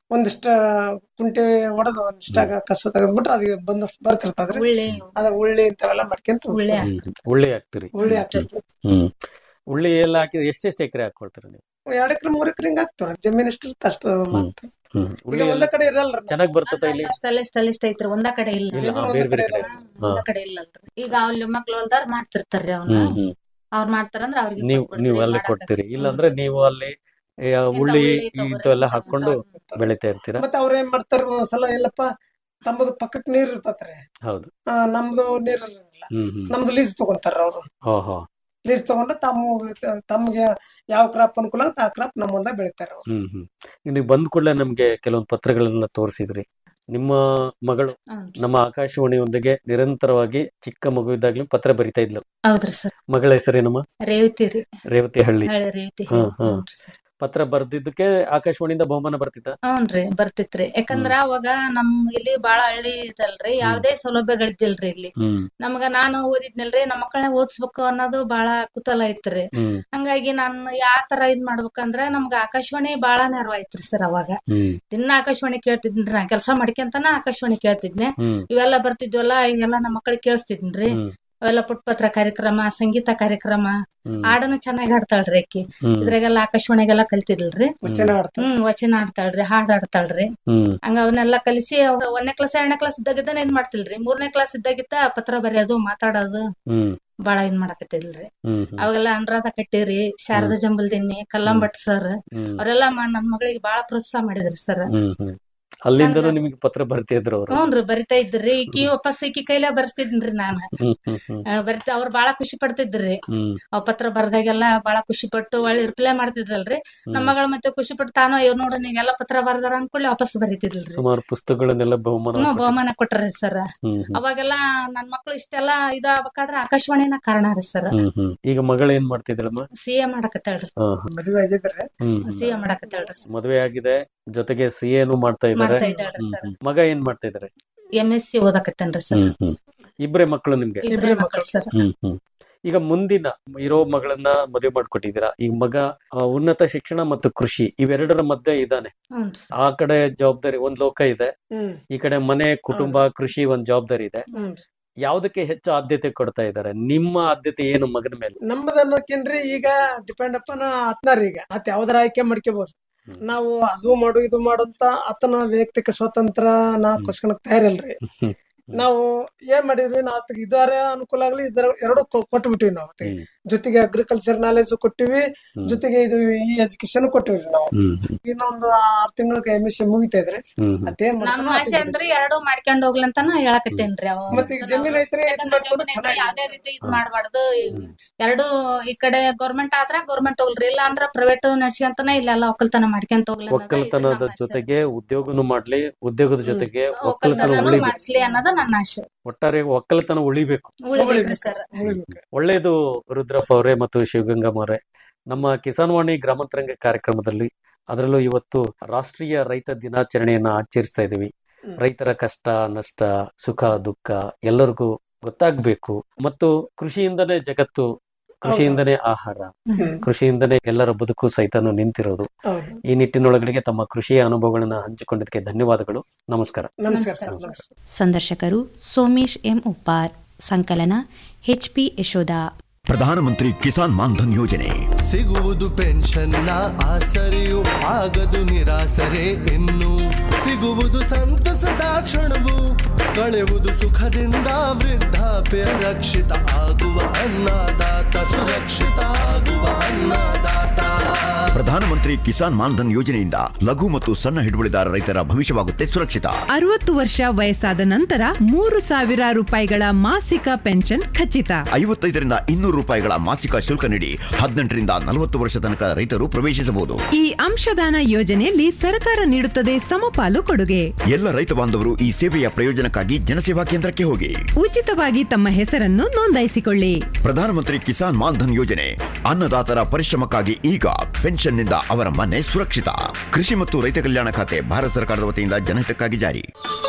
ಒಂದಿಷ್ಟ ಕುಂಟೆ ಹೊಡೆದು ಒಂದಿಷ್ಟಾಗ ಕಸ ತೆಗೆದ್ಬಿಟ್ರೆ ಅದಕ್ಕೆ ಬಂದಷ್ಟು ಬರ್ತಿರ್ತದ್ರಿ ಉಳ್ಳಿ ಅದ ಉಳ್ಳಿ ಇಂಥವೆಲ್ಲ ಮಾಡ್ಕೊಂತ ಉಳ್ಳಿ ಹೋಗ್ತೀವಿ. ಉಳ್ಳಿ ಹಾಕ್ತಿರಿ ಉಳ್ಳಿ ಹಾಕ್ತಿರ್ತೀವಿ ಹ್ಮ್ ಉಳ್ಳಿ ಎಲ್ಲ ಹಾಕಿದ್ರೆ ಎಷ್ಟೆಷ್ಟು ಎಕರೆ ಹಾಕೊಳ್ತೀರಿ ನೀವು ಎರಡ್ ಎಕರೆ ಮೂರ್ ಎಕರೆ ಹಿಂಗ ಹಾಕ್ತಾರ ಜಮೀನ್ ಇಷ್ಟ ಇರ್ತ ಅಷ್ಟು ಮಾಡ್ತೀವಿ. ಹ್ಮ್ ಈಗ ಉಳ್ಳಿ ಒಂದ ಕಡೆ ಇರಲ್ಲ ಚೆನ್ನಾಗ್ ಬರ್ತದ ಇಲ್ಲಿ ಅಷ್ಟಲ್ಲಿ ಇಷ್ಟಲ್ಲಿ ಇಷ್ಟ ಐತ್ರಿ ಒಂದ ಕಡೆ ಇಲ್ಲ ಇಲ್ಲ ಹಾ, ಬೇರೆ ಬೇರೆ ಕಡೆ ಒಂದ ಕಡೆ ಇಲ್ಲ ಈಗ ಅಲ್ಲಿ ಮಕ್ಳು ಹೊಲ್ದಾರ ಮಾಡ್ತಿರ್ತಾರ್ರಿ ಅವ್ನ ಹ್ಮ್ ಹ್ಮ್ ಅವ್ರ ಮಾಡ್ತಾರಂದ್ರ ಅವ್ರಿಗೆ ನೀವು ಕೊಟ್ಬಿಡ್ತೀವಿ ನೀವು ಅಲ್ಲಿ ಮಾಡಾಕ. ಕೊಡ್ತೀರಿ ಇಲ್ಲಾಂದ್ರೆ ನೀವು ಅಲ್ಲಿ ಏ, ಉಳ್ಳಿ ಉಳ್ಳಿ ತೊಗರಿ ಇಂಥವೆಲ್ಲ ಅಂತ ಹಾಕೊಂಡು ಬೆಳಿತಾ ಇರ್ತೀರಾ ಮತ್ತೆ ಅವ್ರ ಏನ್ ಮಾಡ್ತಾರ ಒಂದ್ಸಲ ಎಲ್ಲಪ್ಪ ತಮ್ಮದು ಪಕ್ಕಕ್ ನೀರ್ ಇರ್ತತ್ರಿ ಹೌದು ಆ, ನಮ್ದು ನೀರ್ ಇರಂಗಿಲ್ಲ ಹ್ಮ್ ಹ್ಮ್ ನಮ್ದು ಲೀಸ್ ತಗೊಂತಾರ ಅವ್ರು ಹೋ ಹೋ ಲೀಸ್ ತಗೊಂಡು ತಮ್ಮ ತಮ್ಗೆ ಯಾವ ಕ್ರಾಪ್ ಅನುಕೂಲ ಆಗುತ್ತೆ ಆ ಕ್ರಾಪ್ ನಮ್ಮ ಹೊಲ್ದಾಗ ಬೆಳಿತಾರ ಅವ್ರು ಹ್ಮ್ ಹ್ಮ್ ಈಗ ನೀವು ಬಂದ ಕೂಡಲೇ ನಮ್ಗೆ ಕೆಲವೊಂದು ಪತ್ರಗಳನ್ನ ತೋರಿಸಿದ್ರಿ ನಿಮ್ಮ ಮಗಳು ಹ್ಞೂನ್ರಿ. ನಮ್ಮ ಆಕಾಶವಾಣಿಯೊಂದಿಗೆ ನಿರಂತರವಾಗಿ ಚಿಕ್ಕ ಮಗು ಇದ್ದಾಗ್ಲೂ ಪತ್ರ ಬರಿತಾ ಇದ್ಲು ಹೌದ್ರಿ ಸರ್ ಮಗಳ ಹೆಸರೇನಮ್ಮ ರೇವತಿ ರೀ ರೇವತಿ ಹಳ್ಳಿ ಹಳೆ ರೇವತಿ ಹ್ಮ್, ಹ್ಮ್. ಹ್ಞೂನ್ರಿ sir. ಪತ್ರ ಬರ್ದಿದ್ದಕ್ಕೆ ಆಕಾಶವಾಣಿಯಿಂದ ಬಹುಮಾನ ಬರ್ತಿತ್ತ ಹ್ಞೂನ್ರಿ ಬರ್ತಿತ್ರಿ ಯಾಕಂದ್ರ ಅವಾಗ ನಮ್ ಇಲ್ಲಿ ಬಾಳ ಹಳ್ಳಿ ಇದಲ್ರಿ ಯಾವ್ದೇ ಸೌಲಭ್ಯಗಳಿದ್ದಿಲ್ರಿ ಇಲ್ಲಿ ಹ್ಮ್ ನಮ್ಗ ನಾನು ಓದಿದ್ನಲ್ರಿ ನಮ್ಮ ಮಕ್ಕಳನ್ನ ಓದಿಸ್ಬೇಕು ಅನ್ನೋದು ಬಾಳ ಕುತೂಹಲ ಐತ್ರಿ ಹ್ಮ್ ಹಂಗಾಗಿ ನಾನು ಯಾ ತರ ಇದ್ ಮಾಡ್ಬೇಕಂದ್ರ ನಮ್ಗ ಆಕಾಶವಾಣಿ ಬಾಳ ನೆರವಾಯ್ತ್ರಿ ಸರ್ ಅವಾಗ ಹ್ಮ್ ದಿನ ಆಕಾಶವಾಣಿ ಕೇಳ್ತಿದ್ನ್ರಿ ನಾ ಕೆಲಸ ಮಾಡ್ಕೊಂತನ ಆಕಾಶವಾಣಿ ಕೇಳ್ತಿದ್ನೆ ಹ್ಮ್ ಇವೆಲ್ಲ ಬರ್ತಿದ್ವಲ್ಲ ಈಗೆಲ್ಲ ನಮ್ಮ ಮಕ್ಕಳಿಗೆ ಕೇಳಿಸ್ತಿದ್ನ್ರಿ ಹ್ಮ್ ಅವೆಲ್ಲ ಪುಟ್ಪತ್ರ ಕಾರ್ಯಕ್ರಮ ಸಂಗೀತ ಕಾರ್ಯಕ್ರಮ ಹ್ಮ್ ಹಾಡನ್ನು ಚೆನ್ನಾಗಿ ಹಾಡ್ತಾಳ್ರಿ ಆಕಿ ಹ್ಮ್ ಇದ್ರಾಗೆಲ್ಲ ಆಕಾಶವಾಣಿಗೆಲ್ಲ ಕಲ್ತಿದ್ಲ್ರಿ ವಚನ ಆಡ್ತಾರ ಹ್ಮ್ ವಚನ ಆಡ್ತಾಳ್ರಿ ಹಾಡ್ ಆಡ್ತಾಳ್ರಿ ಹ್ಮ್ ಹಂಗ ಅವನ್ನೆಲ್ಲ ಕಲಿಸಿ ಅವ್ರ ಒಂದನೇ ಕ್ಲಾಸ್ ಎರಡನೇ ಕ್ಲಾಸ್ ಇದ್ದಾಗಿದ್ದಾನೆ ಇದ್ ಮಾಡ್ತಿಲ್ರಿ ಮೂರನೇ ಕ್ಲಾಸ್ ಇದ್ದಾಗಿದ್ದ ಪತ್ರ ಬರೆಯೋದು ಮಾತಾಡೋದು ಹ್ಮ್ ಬಾಳ ಇದ್ ಮಾಡಕತ್ತಿಲ್ರಿ ಹ್ಮ್ ಹ್ಮ್ ಅವಾಗೆಲ್ಲ ಅನುರಾಧ ಕಟ್ಟೇರಿ ಶಾರದಾ ಜಂಬಲ್ದಿನ್ನಿ ಕಲ್ಲಂಭಟ್ ಸರ್ ಹ್ಮ್ ಅವರೆಲ್ಲ ನನ್ ಮಗಳಿಗೆ ಬಾಳ ಪ್ರೋತ್ಸಾಹ ಮಾಡಿದ್ರಿ ಸರ್ ಹ್ಮ್ ಹ್ಮ್ ಅಲ್ಲಿಂದನೂ ನಿಮಗೆ ಪತ್ರ ಬರ್ತಿದ್ರು ಅವರು ಹ್ಞೂನ್ರಿ ಬರಿತಾ ಇದ್ರಿ ಈಕಿ ವಾಪಸ್ ಈಕಿ ಕೈಲೇ ಬರ್ಸ್ತಿದ್ನ್ರಿ ನಾನ್ ಹ್ಮ್ ಹ್ಮ್ ಹ್ಮ್ ಆ, ಬರಿತಾ ಅವ್ರು ಬಾಳ ಖುಷಿ ಪಡ್ತಿದ್ರಿ ಹ್ಮ್ ಅವ್ ಪತ್ರ ಬರ್ದಾಗೆಲ್ಲ ಬಾಳ ಖುಷಿ ಪಟ್ಟು ಒಳ್ಳೆ ರಿಪ್ಲೈ ಮಾಡ್ತಿದ್ರಲ್ರಿ ನಮ್ಮ ಮಗಳು ಮತ್ತೆ ಖುಷಿ ಪಟ್ಟು ತಾನು ಅಯ್ಯೋ ನೋಡು ನೀಗೆಲ್ಲ ಪತ್ರ ಬರ್ದಾರ ಅನ್ಕೊಳ್ಳಿ ವಾಪಸ್ ಬರೀತಿದ್ಲ್ರಿ ಸುಮಾರು ಪುಸ್ತಕಗಳನ್ನೆಲ್ಲ ಬಹುಮಾನ ಹ್ಮ್ ಕೊಟ್ಟಿದ್ರು. ಬಹುಮಾನ ಕೊಟ್ರಿ ಸರ್ ಹ್ಮ್ ಹ್ಮ್ ಅವಾಗೆಲ್ಲ ನನ್ ಮಕ್ಳು ಇಷ್ಟೆಲ್ಲ ಇದಾಗಬೇಕಾದ್ರ ಆಕಾಶವಾಣಿನ ಕಾರಣ ರೀ ಸರ್ ಹ್ಮ್ ಹ್ಮ್ ಈಗ ಮಗಳು ಏನ್ ಮಾಡ್ತಿದ್ರಮ್ಮ ಸಿ ಎ ಮಾಡಕತ್ತಾಳ್ರಿ ಹಾ ಹಾ. ಮದುವೆ ಆಗಿದ್ರೆ ಹ್ಮ್ ಸಿ ಎ ಮಾಡಕತ್ತಾಳ್ರಿ ಮದುವೆ ಆಗಿದೆ ಜೊತೆಗೆ ಸಿ ಎನು ಮಾಡ್ತಾ ಇದ್ದಾರೆ ಮಾಡ್ತಾ ಇದ್ದಾಳ್ರಿ ಹ್ಮ್, ಸರ್ ಹ್ಮ್. ಮಗ ಏನ್ ಮಾಡ್ತಾ ಇದಾರೆ ಎಂ ಎಸ್ ಸಿ ಓದಕತ್ತೇನ್ರಿ ಸರ್ ಹ್ಮ್ ಹ್ಮ್ ಇಬ್ರೇ ಮಕ್ಕಳು ನಿಮ್ಗೆ ಇಬ್ರೇ ಮಕ್ಳು ಸರ್ ಹ್ಮ್ ಹ್ಮ್ ಈಗ ಮುಂದಿನ ಇರೋ ಮಗಳನ್ನ ಮದುವೆ ಮಾಡ್ಕೊಟ್ಟಿದ್ದೀರಾ ಈಗ ಮಗ ಆ, ಉನ್ನತ ಶಿಕ್ಷಣ ಮತ್ತು ಕೃಷಿ ಇವೆರಡರ ಮಧ್ಯೆ ಇದ್ದಾನೆ ಹ್ಞೂನ್ರಿ ಸರ್ ಆ ಕಡೆ ಜವಾಬ್ದಾರಿ ಒಂದ್ ಲೋಕ ಇದೆ ಹ್ಮ್ ಈ ಕಡೆ ಮನೆ ಕುಟುಂಬ ಕೃಷಿ ಒಂದ್ ಜವಾಬ್ದಾರಿ ಇದೆ ಹ್ಞೂನ್ರಿ ಯಾವ್ದಕ್ಕೆ ಹೆಚ್ಚು ಆದ್ಯತೆ ಕೊಡ್ತಾ ಇದ್ದಾರೆ ನಿಮ್ಮ ಆದ್ಯತೆ ಏನು ಮಗನ ಮೇಲೆ ನಮ್ಮದು ಅನ್ನೋಕೇನ್ರಿ ಈಗ ಡಿಪೆಂಡ್ ಅಪ್ಪನ ಆತ್ನಾರ ಈಗ ಆತ ಯಾವ್ದಾರ ಆಯ್ಕೆ ಮಾಡ್ಕೋಬಹುದು ಹ್ಮ್. ನಾವು ಅದು ಮಾಡು ಇದು ಮಾಡು ಅಂತ ಆತನ ವೈಯಕ್ತಿಕ ಸ್ವಾತಂತ್ರ್ಯ ನಾ ಹ್ಮ್. ಕೊಸ್ಕೊಳಕ್ ತಯಾರಿಲ್ರಿ ಹ್ಮ್. ನಾವು ಏನ್ ಮಾಡಿದ್ವಿ ನಾವು ಆತಗೆ ಇದಾರೆ ಅನುಕೂಲ ಆಗ್ಲಿ ಇದರ ಎರಡು ಕೊಟ್ಬಿಟ್ಟಿವಿ ನಾವು ಆತಗೆ. ಹ್ಮ್. ಜೊತೆಗೆ ಅಗ್ರಿಕಲ್ಚರ್ ನಾಲೆಜ್ ಕೊಟ್ಟಿವಿ ಹ್ಮ್. ಜೊತೆಗೆ ಇದು ಈ ಎಜುಕೇಶನ್ ಕೊಟ್ಟಿವಿ ನಾವು ಹ್ಮ್ ಹ್ಮ್ ಇನ್ನೊಂದು ಆರ್ ತಿಂಗಳಿಗೆ ಎಮ್ ಎಸ್ ಸಿ ಮುಗಿತಾ ಇದ್ರೆ ಹ್ಮ್ ಹ್ಮ್ ಅದೇನ್ ನಮ್ಮ ಮಾಡ್ತಾನೋ ಆಸೆ ಆತಗೆ ಅಂದ್ರೆ ಎರಡು ಮಾಡ್ಕೊಂಡ್ ಹೋಗ್ಲಂತಾನ ಹೇಳಕತ್ತೇನ್ರಿ ಅವ ಮತ್ತೆ ಈಗ ಜಮೀನ್ ಐತ್ರಿ ಇದ್ ಯಾಕಂದ್ರೆ ಮಾಡ್ಕೊಂಡು ಜಮೀನ್ ಐತೆ, ಚೆನ್ನಾಗಿ ಯಾವ್ದೇ ರೀತಿ ಇದ್ ಹ್ಮ್. ಮಾಡ್ಬಾರ್ದು ಎರಡು ಈ ಕಡೆ ಗೌರ್ಮೆಂಟ್ ಆದ್ರ ಗೌರ್ಮೆಂಟ್ ಹೋಗ್ರಿ ಇಲ್ಲ ಅಂದ್ರ ಪ್ರೈವೇಟ್ ನಡ್ಸ್ಕೊಂತಾನೆ ಇಲ್ಲೆಲ್ಲ ಒಕ್ಕಲ್ತನ ಮಾಡ್ಕೊಂತ ಹೋಗ್ಲಿ ಅನ್ನೋದು ಇದು ಒಕ್ಕಲ್ತನದ ನಮ್ಮ ಆಸೆ. ಜೊತೆಗೆ ಉದ್ಯೋಗನು ಮಾಡ್ಲಿ ಉದ್ಯೋಗದ ಜೊತೆಗೆ ಒಕ್ಕಲ್ತನ ಒಕ್ಕಲ್ತನನು ಉಳಿಬೇಕು ಮಾಡಿಸ್ಲಿ ಅನ್ನೋದು ನನ್ನ ಆಸೆ ಒಟ್ಟಾರೆ ಒಕ್ಕಲ್ತನ ಉಳಿಬೇಕು ಉಳಿಬೇಕ್ರಿ ಸರ್ ಉಳಿಬೇಕು. ಒಳ್ಳೆಯದು ರುದ್ರಪ್ಪ ಅವರೇ ಮತ್ತು ಶಿವಗಂಗಮ್ಮ ಅವರೇ ನಮ್ಮ ಕಿಸಾನ್ ವಾಣಿ ಗ್ರಾಮಾಂತರಂಗ ಕಾರ್ಯಕ್ರಮದಲ್ಲಿ ಅದರಲ್ಲೂ ಇವತ್ತು ರಾಷ್ಟ್ರೀಯ ರೈತ ದಿನಾಚರಣೆಯನ್ನ ಆಚರಿಸ್ತಾ ಇದ್ದೀವಿ ಹ್ಮ್. ರೈತರ ಕಷ್ಟ ನಷ್ಟ ಸುಖ ದುಃಖ ಎಲ್ಲರಿಗೂ ಗೊತ್ತಾಗ್ಬೇಕು ಮತ್ತು ಕೃಷಿಯಿಂದನೇ ಜಗತ್ತು ಕೃಷಿಯಿಂದನೇ ಆಹಾರ ಹ್ಮ್. ಕೃಷಿಯಿಂದನೇ ಎಲ್ಲರ ಬದುಕು ಸಹಿತನು ನಿಂತಿರೋದು ಹೌದು ಈ ನಿಟ್ಟಿನೊಳಗಡೆ ತಮ್ಮ ಕೃಷಿಯ ಅನುಭವಗಳನ್ನ ಹಂಚಿಕೊಂಡಿದ್ದಕ್ಕೆ ಧನ್ಯವಾದಗಳು ನಮಸ್ಕಾರ ನಮಸ್ಕಾರ ಸರ್ ನಮಸ್ಕಾರ. ನಮಸ್ಕಾರ ಸಂದರ್ಶಕರು ಸೋಮೇಶ್ ಎಂ ಉಪ್ಪಾರ್ ಸಂಕಲನ ಎಚ್ ಪಿ ಯಶೋಧ ಪ್ರಧಾನಮಂತ್ರಿ ಕಿಸಾನ್ ಮಾನ್ಧನ್ ಯೋಜನೆ ಸಿಗುವುದು ಪೆನ್ಷನ್ನ ಆಸರೆಯು ಆಗದು ನಿರಾಸರೆ ಇನ್ನು ಸಿಗುವುದು ಸಂತಸದ ಕ್ಷಣವು ಕಳೆಯುವುದು ಸುಖದಿಂದ ವೃದ್ಧಾಪ್ಯ ರಕ್ಷಿತ ಆಗುವ ಅನ್ನದಾತ ಸುರಕ್ಷಿತ ಆಗುವ ಅನ್ನದಾತ ಪ್ರಧಾನಮಂತ್ರಿ ಕಿಸಾನ್ ಮಾನ್ಧನ್ ಯೋಜನೆಯಿಂದ ಲಘು ಮತ್ತು ಸಣ್ಣ ಹಿಡುವಳಿದಾರ ರೈತರ ಭವಿಷ್ಯವಾಗುತ್ತೆ ಸುರಕ್ಷಿತ ಅರವತ್ತು ವರ್ಷ ವಯಸ್ಸಾದ ನಂತರ ಮೂರು ಸಾವಿರ ರೂಪಾಯಿಗಳ ಮಾಸಿಕ ಪೆನ್ಷನ್ ಖಚಿತ ಐವತ್ತೈದರಿಂದ ಇನ್ನೂರು ರೂಪಾಯಿಗಳ ಮಾಸಿಕ ಶುಲ್ಕ ನೀಡಿ ಹದಿನೆಂಟರಿಂದ ನಲವತ್ತು ವರ್ಷ ತನಕ ರೈತರು ಪ್ರವೇಶಿಸಬಹುದು ಈ ಅಂಶದಾನ ಯೋಜನೆಯಲ್ಲಿ ಸರ್ಕಾರ ನೀಡುತ್ತದೆ ಸಮಪಾಲು ಕೊಡುಗೆ ಎಲ್ಲ ರೈತ ಬಾಂಧವರು ಈ ಸೇವೆಯ ಪ್ರಯೋಜನಕ್ಕಾಗಿ ಜನಸೇವಾ ಕೇಂದ್ರಕ್ಕೆ ಹೋಗಿ ಉಚಿತವಾಗಿ ತಮ್ಮ ಹೆಸರನ್ನು ನೋಂದಾಯಿಸಿಕೊಳ್ಳಿ ಪ್ರಧಾನಮಂತ್ರಿ ಕಿಸಾನ್ ಮಾನ್ಧನ್ ಯೋಜನೆ ಅನ್ನದಾತರ ಪರಿಶ್ರಮಕ್ಕಾಗಿ ಈಗ ಪೆನ್ಷನ್ನಿಂದ ಅವರ ಮನೆ ಸುರಕ್ಷಿತ ಕೃಷಿ ಮತ್ತು ರೈತ ಕಲ್ಯಾಣ ಖಾತೆ ಭಾರತ ಸರ್ಕಾರದ ವತಿಯಿಂದ ಜನಹಿತಕ್ಕಾಗಿ ಜಾರಿ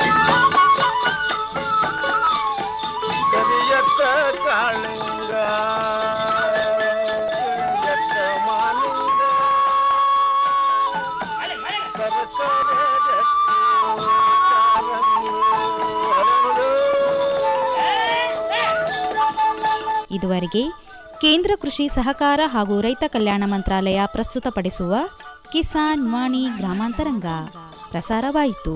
ಕರಿಯತ್ತ ಕಾಳಿಂಗ ಕರಿಯತ್ತ ಮಾಲಿಂಗ ಸರಕಾರ ಇದುವರೆಗೆ ಕೇಂದ್ರ ಕೃಷಿ ಸಹಕಾರ ಹಾಗೂ ರೈತ ಕಲ್ಯಾಣ ಮಂತ್ರಾಲಯ ಪ್ರಸ್ತುತಪಡಿಸುವ ಕಿಸಾನ್ ವಾಣಿ ಗ್ರಾಮಾಂತರಂಗ ಪ್ರಸಾರವಾಯಿತು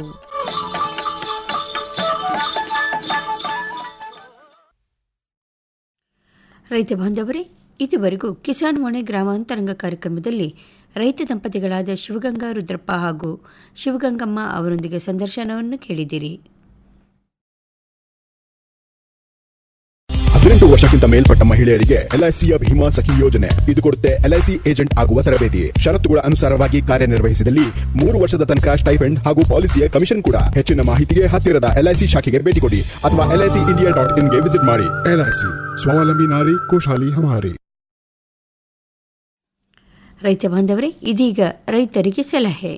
ರೈತ ಬಾಂಧವರೇ ಇದುವರೆಗೂ ಕಿಸಾನ್ ವಾಣಿ ಗ್ರಾಮಾಂತರಂಗ ಕಾರ್ಯಕ್ರಮದಲ್ಲಿ ರೈತ ದಂಪತಿಗಳಾದ ಶಿವಗಂಗಾ ರುದ್ರಪ್ಪ ಹಾಗೂ ಶಿವಗಂಗಮ್ಮ ಅವರೊಂದಿಗೆ ಸಂದರ್ಶನವನ್ನು ಕೇಳಿದಿರಿ ಹದಿನೆಂಟು ವರ್ಷಕ್ಕಿಂತ ಮೇಲ್ಪಟ್ಟ ಮಹಿಳೆಯರಿಗೆ ಎಲ್ಐಸಿಯ ಭೀಮಾ ಸಖಿ ಯೋಜನೆ ಇದು ಕೊಡುತ್ತೆ ಎಲ್ಐಸಿ ಏಜೆಂಟ್ ಆಗುವ ತರಬೇತಿ ಷರತ್ತುಗಳ ಅನುಸಾರವಾಗಿ ಕಾರ್ಯನಿರ್ವಹಿಸಿದಲ್ಲಿ ಮೂರು ವರ್ಷದ ತನಕ ಸ್ಟೈಫೆಂಡ್ ಹಾಗೂ ಪಾಲಿಸಿಯ ಕಮಿಷನ್ ಕೂಡ ಹೆಚ್ಚಿನ ಮಾಹಿತಿಗೆ ಹತ್ತಿರದ ಎಲ್ಐಸಿ ಶಾಖೆಗೆ ಭೇಟಿ ಕೊಡಿ ಅಥವಾ ಎಲ್ಐಸಿ ಇಂಡಿಯಾ ಡಾಟ್ ಇನ್ಗೆ ವಿಸಿಟ್ ಮಾಡಿ ಎಲ್ಐಸಿ ಸ್ವಾವಲಂಬಿ ನಾರಿ ಖುಷಾಲಿ ಹಮಾರಿ ರೈತ ಬಾಂಧವರೇ ಇದೀಗ ರೈತರಿಗೆ ಸಲಹೆ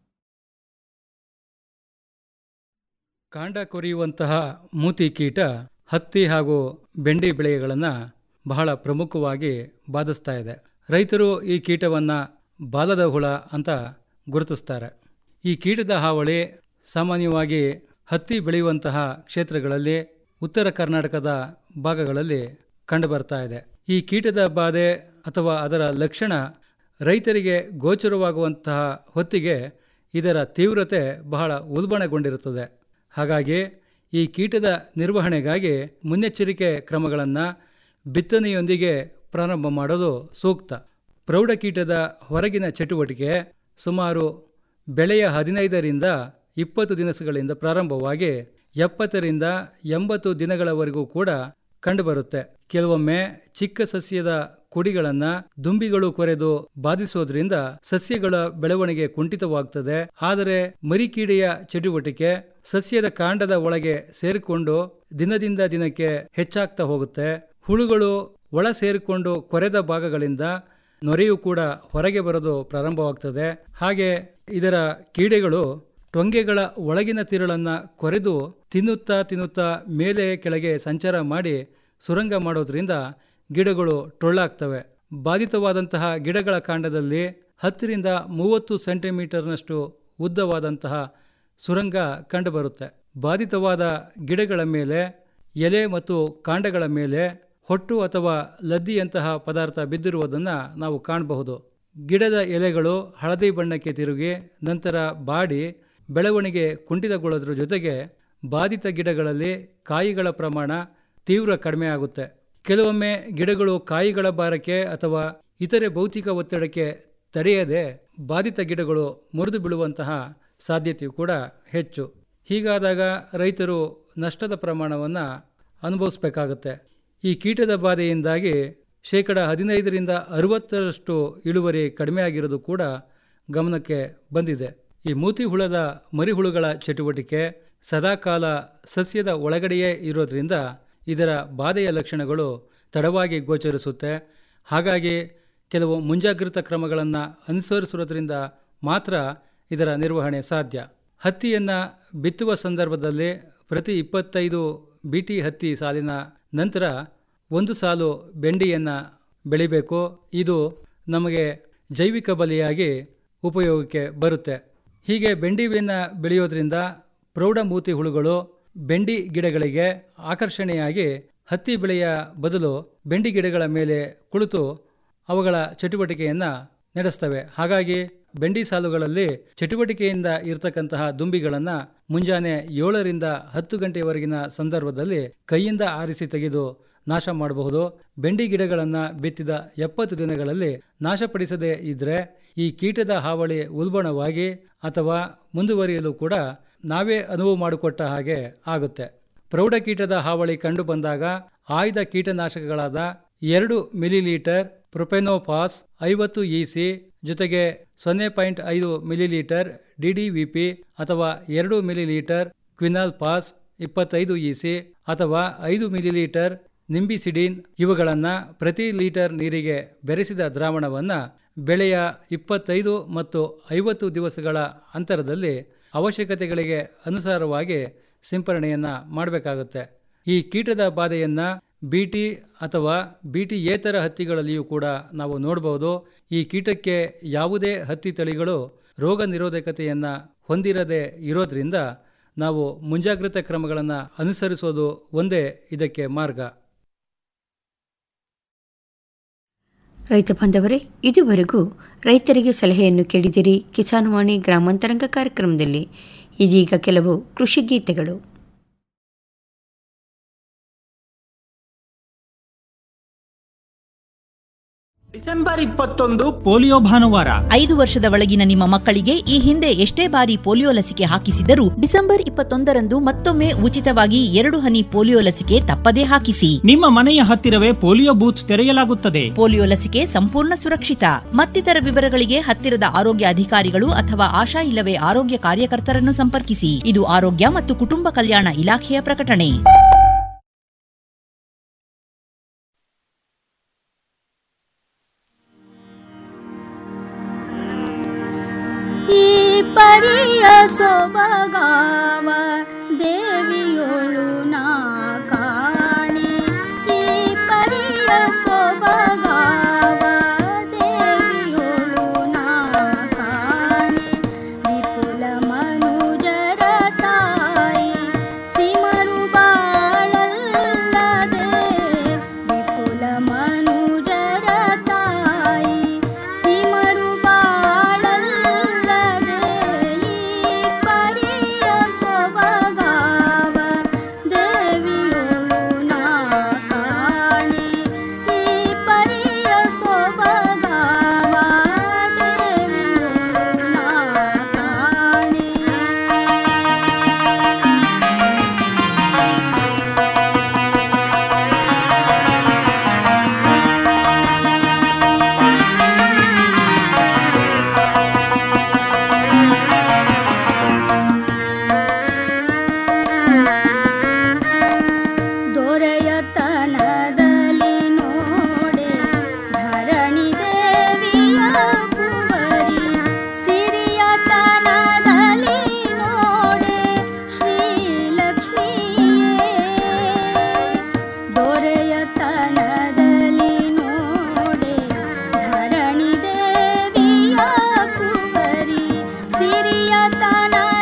ಕಾಂಡ ಕೊರೆಯುವಂತಹ ಮೂತಿ ಕೀಟ ಹತ್ತಿ ಹಾಗೂ ಬೆಂಡಿ ಬೆಳೆಗಳನ್ನು ಬಹಳ ಪ್ರಮುಖವಾಗಿ ಬಾಧಿಸ್ತಾ ಇದೆ ರೈತರು ಈ ಕೀಟವನ್ನು ಬಾಲದ ಹುಳ ಅಂತ ಗುರುತಿಸ್ತಾರೆ ಈ ಕೀಟದ ಹಾವಳಿ ಸಾಮಾನ್ಯವಾಗಿ ಹತ್ತಿ ಬೆಳೆಯುವಂತಹ ಕ್ಷೇತ್ರಗಳಲ್ಲಿ ಉತ್ತರ ಕರ್ನಾಟಕದ ಭಾಗಗಳಲ್ಲಿ ಕಂಡುಬರ್ತಾ ಇದೆ ಈ ಕೀಟದ ಬಾಧೆ ಅಥವಾ ಅದರ ಲಕ್ಷಣ ರೈತರಿಗೆ ಗೋಚರವಾಗುವಂತಹ ಹೊತ್ತಿಗೆ ಇದರ ತೀವ್ರತೆ ಬಹಳ ಉಲ್ಬಣಗೊಂಡಿರುತ್ತದೆ ಹಾಗಾಗಿ ಈ ಕೀಟದ ನಿರ್ವಹಣೆಗಾಗಿ ಮುನ್ನೆಚ್ಚರಿಕೆ ಕ್ರಮಗಳನ್ನು ಬಿತ್ತನೆಯೊಂದಿಗೆ ಪ್ರಾರಂಭ ಮಾಡೋದು ಸೂಕ್ತ ಪ್ರೌಢಕೀಟದ ಹೊರಗಿನ ಚಟುವಟಿಕೆ ಸುಮಾರು ಬೆಳೆಯ ಹದಿನೈದರಿಂದ ಇಪ್ಪತ್ತು ದಿನಸುಗಳಿಂದ ಪ್ರಾರಂಭವಾಗಿ ಎಪ್ಪತ್ತರಿಂದ ಎಂಬತ್ತು ದಿನಗಳವರೆಗೂ ಕೂಡ ಕಂಡುಬರುತ್ತೆ ಕೆಲವೊಮ್ಮೆ ಚಿಕ್ಕ ಸಸ್ಯದ ಕುಡಿಗಳನ್ನು ದುಂಬಿಗಳು ಕೊರೆದು ಬಾಧಿಸೋದ್ರಿಂದ ಸಸ್ಯಗಳ ಬೆಳವಣಿಗೆ ಕುಂಠಿತವಾಗ್ತದೆ ಆದರೆ ಮರಿಕೀಡೆಯ ಚಟುವಟಿಕೆ ಸಸ್ಯದ ಕಾಂಡದ ಒಳಗೆ ಸೇರಿಕೊಂಡು ದಿನದಿಂದ ದಿನಕ್ಕೆ ಹೆಚ್ಚಾಗ್ತಾ ಹೋಗುತ್ತೆ ಹುಳುಗಳು ಒಳ ಸೇರಿಕೊಂಡು ಕೊರೆದ ಭಾಗಗಳಿಂದ ನೊರೆಯು ಕೂಡ ಹೊರಗೆ ಬರೋದು ಪ್ರಾರಂಭವಾಗ್ತದೆ ಹಾಗೆ ಇದರ ಕೀಡೆಗಳು ಟೊಂಗೆಗಳ ಒಳಗಿನ ತಿರುಳನ್ನು ಕೊರೆದು ತಿನ್ನುತ್ತಾ ತಿನ್ನುತ್ತಾ ಮೇಲೆ ಕೆಳಗೆ ಸಂಚಾರ ಮಾಡಿ ಸುರಂಗ ಮಾಡೋದ್ರಿಂದ ಗಿಡಗಳು ಟೊಳ್ಳಾಗ್ತವೆ ಬಾಧಿತವಾದಂತಹ ಗಿಡಗಳ ಕಾಂಡದಲ್ಲಿ ಹತ್ತರಿಂದ ಮೂವತ್ತು ಸೆಂಟಿಮೀಟರ್ನಷ್ಟು ಉದ್ದವಾದಂತಹ ಸುರಂಗ ಕಂಡುಬರುತ್ತೆ ಬಾಧಿತವಾದ ಗಿಡಗಳ ಮೇಲೆ ಎಲೆ ಮತ್ತು ಕಾಂಡಗಳ ಮೇಲೆ ಹೊಟ್ಟು ಅಥವಾ ಲದ್ದಿಯಂತಹ ಪದಾರ್ಥ ಬಿದ್ದಿರುವುದನ್ನು ನಾವು ಕಾಣಬಹುದು ಗಿಡದ ಎಲೆಗಳು ಹಳದಿ ಬಣ್ಣಕ್ಕೆ ತಿರುಗಿ ನಂತರ ಬಾಡಿ ಬೆಳವಣಿಗೆ ಕುಂಠಿತಗೊಳ್ಳೋದ್ರ ಜೊತೆಗೆ ಬಾಧಿತ ಗಿಡಗಳಲ್ಲಿ ಕಾಯಿಗಳ ಪ್ರಮಾಣ ತೀವ್ರ ಕಡಿಮೆ ಆಗುತ್ತೆ ಕೆಲವೊಮ್ಮೆ ಗಿಡಗಳು ಕಾಯಿಗಳ ಭಾರಕ್ಕೆ ಅಥವಾ ಇತರೆ ಭೌತಿಕ ಒತ್ತಡಕ್ಕೆ ತಡೆಯದೆ ಬಾಧಿತ ಗಿಡಗಳು ಮುರಿದು ಬೀಳುವಂತಹ ಸಾಧ್ಯತೆಯು ಕೂಡ ಹೆಚ್ಚು ಹೀಗಾದಾಗ ರೈತರು ನಷ್ಟದ ಪ್ರಮಾಣವನ್ನು ಅನುಭವಿಸಬೇಕಾಗುತ್ತೆ ಈ ಕೀಟದ ಬಾಧೆಯಿಂದಾಗಿ ಶೇಕಡ ಹದಿನೈದರಿಂದ ಅರವತ್ತರಷ್ಟು ಇಳುವರಿ ಕಡಿಮೆ ಆಗಿರೋದು ಕೂಡ ಗಮನಕ್ಕೆ ಬಂದಿದೆ ಈ ಮೂತಿ ಹುಳದ ಮರಿಹುಳುಗಳ ಚಟುವಟಿಕೆ ಸದಾಕಾಲ ಸಸ್ಯದ ಒಳಗಡೆಯೇ ಇರೋದ್ರಿಂದ ಇದರ ಬಾಧೆಯ ಲಕ್ಷಣಗಳು ತಡವಾಗಿ ಗೋಚರಿಸುತ್ತೆ ಹಾಗಾಗಿ ಕೆಲವು ಮುಂಜಾಗ್ರತಾ ಕ್ರಮಗಳನ್ನು ಅನುಸರಿಸುವುದರಿಂದ ಮಾತ್ರ ಇದರ ನಿರ್ವಹಣೆ ಸಾಧ್ಯ ಹತ್ತಿಯನ್ನು ಬಿತ್ತುವ ಸಂದರ್ಭದಲ್ಲಿ ಪ್ರತಿ ಇಪ್ಪತ್ತೈದು ಬಿಟಿ ಹತ್ತಿ ಸಾಲಿನ ನಂತರ ಒಂದು ಸಾಲು ಬೆಂಡಿಯನ್ನು ಬೆಳಿಬೇಕು ಇದು ನಮಗೆ ಜೈವಿಕ ಬಲಿಯಾಗಿ ಉಪಯೋಗಕ್ಕೆ ಬರುತ್ತೆ ಹೀಗೆ ಬೆಂಡಿಯನ್ನು ಬೆಳೆಯೋದ್ರಿಂದ ಪ್ರೌಢಮೂತಿ ಹುಳುಗಳು ಬೆಂಡಿ ಗಿಡಗಳಿಗೆ ಆಕರ್ಷಣೆಯಾಗಿ ಹತ್ತಿ ಬೆಳೆಯ ಬದಲು ಬೆಂಡಿ ಗಿಡಗಳ ಮೇಲೆ ಕುಳಿತು ಅವುಗಳ ಚಟುವಟಿಕೆಯನ್ನು ನಡೆಸ್ತವೆ ಹಾಗಾಗಿ ಬೆಂಡಿ ಸಾಲುಗಳಲ್ಲಿ ಚಟುವಟಿಕೆಯಿಂದ ಇರತಕ್ಕಂತಹ ದುಂಬಿಗಳನ್ನು ಮುಂಜಾನೆ ಏಳರಿಂದ ಹತ್ತು ಗಂಟೆಯವರೆಗಿನ ಸಂದರ್ಭದಲ್ಲಿ ಕೈಯಿಂದ ಆರಿಸಿ ತೆಗೆದು ನಾಶ ಮಾಡಬಹುದು ಬೆಂಡಿ ಗಿಡಗಳನ್ನು ಬಿತ್ತಿದ ಎಪ್ಪತ್ತು ದಿನಗಳಲ್ಲಿ ನಾಶಪಡಿಸದೇ ಇದ್ದರೆ ಈ ಕೀಟದ ಹಾವಳಿ ಉಲ್ಬಣವಾಗಿ ಅಥವಾ ಮುಂದುವರಿಯಲು ಕೂಡ ನಾವೇ ಅನುವು ಮಾಡಿಕೊಟ್ಟ ಹಾಗೆ ಆಗುತ್ತೆ ಪ್ರೌಢಕೀಟದ ಹಾವಳಿ ಕಂಡು ಬಂದಾಗ ಆಯ್ದ ಕೀಟನಾಶಕಗಳಾದ ಎರಡು ಮಿಲಿಲೀಟರ್ ಪ್ರೊಪೆನೋಫಾಸ್ ಐವತ್ತು ಇಸಿ ಜೊತೆಗೆ ಸೊನ್ನೆ ಪಾಯಿಂಟ್ ಐದು ಮಿಲಿಲೀಟರ್ ಡಿಡಿವಿಪಿ ಅಥವಾ ಎರಡು ಮಿಲಿಲೀಟರ್ ಕ್ವಿನಾಲ್ ಪಾಸ್ ಇಪ್ಪತ್ತೈದು ಇಸಿ ಅಥವಾ ಐದು ಮಿಲಿಲೀಟರ್ ನಿಂಬಿಸಿಡಿನ್ ಇವುಗಳನ್ನು ಪ್ರತಿ ಲೀಟರ್ ನೀರಿಗೆ ಬೆರೆಸಿದ ದ್ರಾವಣವನ್ನು ಬೆಳೆಯ ಇಪ್ಪತ್ತೈದು ಮತ್ತು ಐವತ್ತು ದಿವಸಗಳ ಅಂತರದಲ್ಲಿ ಅವಶ್ಯಕತೆಗಳಿಗೆ ಅನುಸಾರವಾಗಿ ಸಿಂಪರಣೆಯನ್ನು ಮಾಡಬೇಕಾಗುತ್ತೆ ಈ ಕೀಟದ ಬಾಧೆಯನ್ನು ಬಿಟಿ ಅಥವಾ ಬಿಟಿ ಏತರ ಹತ್ತಿಗಳಲ್ಲಿಯೂ ಕೂಡ ನಾವು ನೋಡಬಹುದು ಈ ಕೀಟಕ್ಕೆ ಯಾವುದೇ ಹತ್ತಿ ತಳಿಗಳು ರೋಗ ನಿರೋಧಕತೆಯನ್ನು ಹೊಂದಿರದೇ ಇರೋದ್ರಿಂದ ನಾವು ಮುಂಜಾಗ್ರತಾ ಕ್ರಮಗಳನ್ನು ಅನುಸರಿಸೋದು ಒಂದೇ ಇದಕ್ಕೆ ಮಾರ್ಗ ರೈತ ಬಾಂಧವರೇ ಇದುವರೆಗೂ ರೈತರಿಗೆ ಸಲಹೆಯನ್ನು ಕೇಳಿದಿರಿ ಕಿಸಾನ್ ವಾಣಿ ಗ್ರಾಮಾಂತರಂಗ ಕಾರ್ಯಕ್ರಮದಲ್ಲಿ ಇದೀಗ ಕೆಲವು ಕೃಷಿ ಗೀತೆಗಳು ಡಿಸೆಂಬರ್ ಇಪ್ಪತ್ತೊಂದು ಪೋಲಿಯೋ ಭಾನುವಾರ ಐದು ವರ್ಷದ ಒಳಗಿನ ನಿಮ್ಮ ಮಕ್ಕಳಿಗೆ ಈ ಹಿಂದೆ ಎಷ್ಟೇ ಬಾರಿ ಪೋಲಿಯೋ ಲಸಿಕೆ ಹಾಕಿಸಿದರೂ ಡಿಸೆಂಬರ್ ಇಪ್ಪತ್ತೊಂದರಂದು ಮತ್ತೊಮ್ಮೆ ಉಚಿತವಾಗಿ ಎರಡು ಹನಿ ಪೋಲಿಯೋ ಲಸಿಕೆ ತಪ್ಪದೇ ಹಾಕಿಸಿ ನಿಮ್ಮ ಮನೆಯ ಹತ್ತಿರವೇ ಪೋಲಿಯೋ ಬೂತ್ ತೆರೆಯಲಾಗುತ್ತದೆ ಪೋಲಿಯೋ ಲಸಿಕೆ ಸಂಪೂರ್ಣ ಸುರಕ್ಷಿತ ಮತ್ತಿತರ ವಿವರಗಳಿಗೆ ಹತ್ತಿರದ ಆರೋಗ್ಯ ಅಧಿಕಾರಿಗಳು ಅಥವಾ ಆಶಾ ಇಲ್ಲವೇ ಆರೋಗ್ಯ ಕಾರ್ಯಕರ್ತರನ್ನು ಸಂಪರ್ಕಿಸಿ ಇದು ಆರೋಗ್ಯ ಮತ್ತು ಕುಟುಂಬ ಕಲ್ಯಾಣ ಇಲಾಖೆಯ ಪ್ರಕಟಣೆ ಈ ಪರಿಯ ಸೊಬಗಾವ ದೇವಿಯೊಳು ನಾ ಕಾಣಿ ಈ ಪರಿಯ ಸೊಬಗಾವ ದೇವಿಯೊಳು ನಾ ಕಾಣಿ ವಿಪುಲ ಮನುಜರ ತಾಯಿ ಸಿಮರು ಬಾಳಲ್ಲದೆ ವಿಪುಲ ಮನುಜರ ತಾಯಿ ಸಿಮರು ಬಾಳಲ್ಲದೆ ಈ ಪರಿಯ ಸೊಬಗಾವ ದೇವಿಯೊಳು ನಾ ಕಾಣಿ ಈ ಪರಿಯ ಸೊಬಗಾವ ದೇವಿಯೊಳು ನಾ ಕಾಣಿ ದೊರೆಯತನದಲ್ಲಿ ನೋಡೆ ಧರಣಿ ದೇವಿಯ ಕುವರಿ ಸಿರಿಯತನದಲ್ಲಿ ನೋಡೆ ಶ್ರೀಲಕ್ಷ್ಮಿಯೇ ದೊರೆಯತನದಲ್ಲಿ ನೋಡೆ ಧರಣಿ ದೇವಿಯ ಕುವರಿ ಸಿರಿಯತನ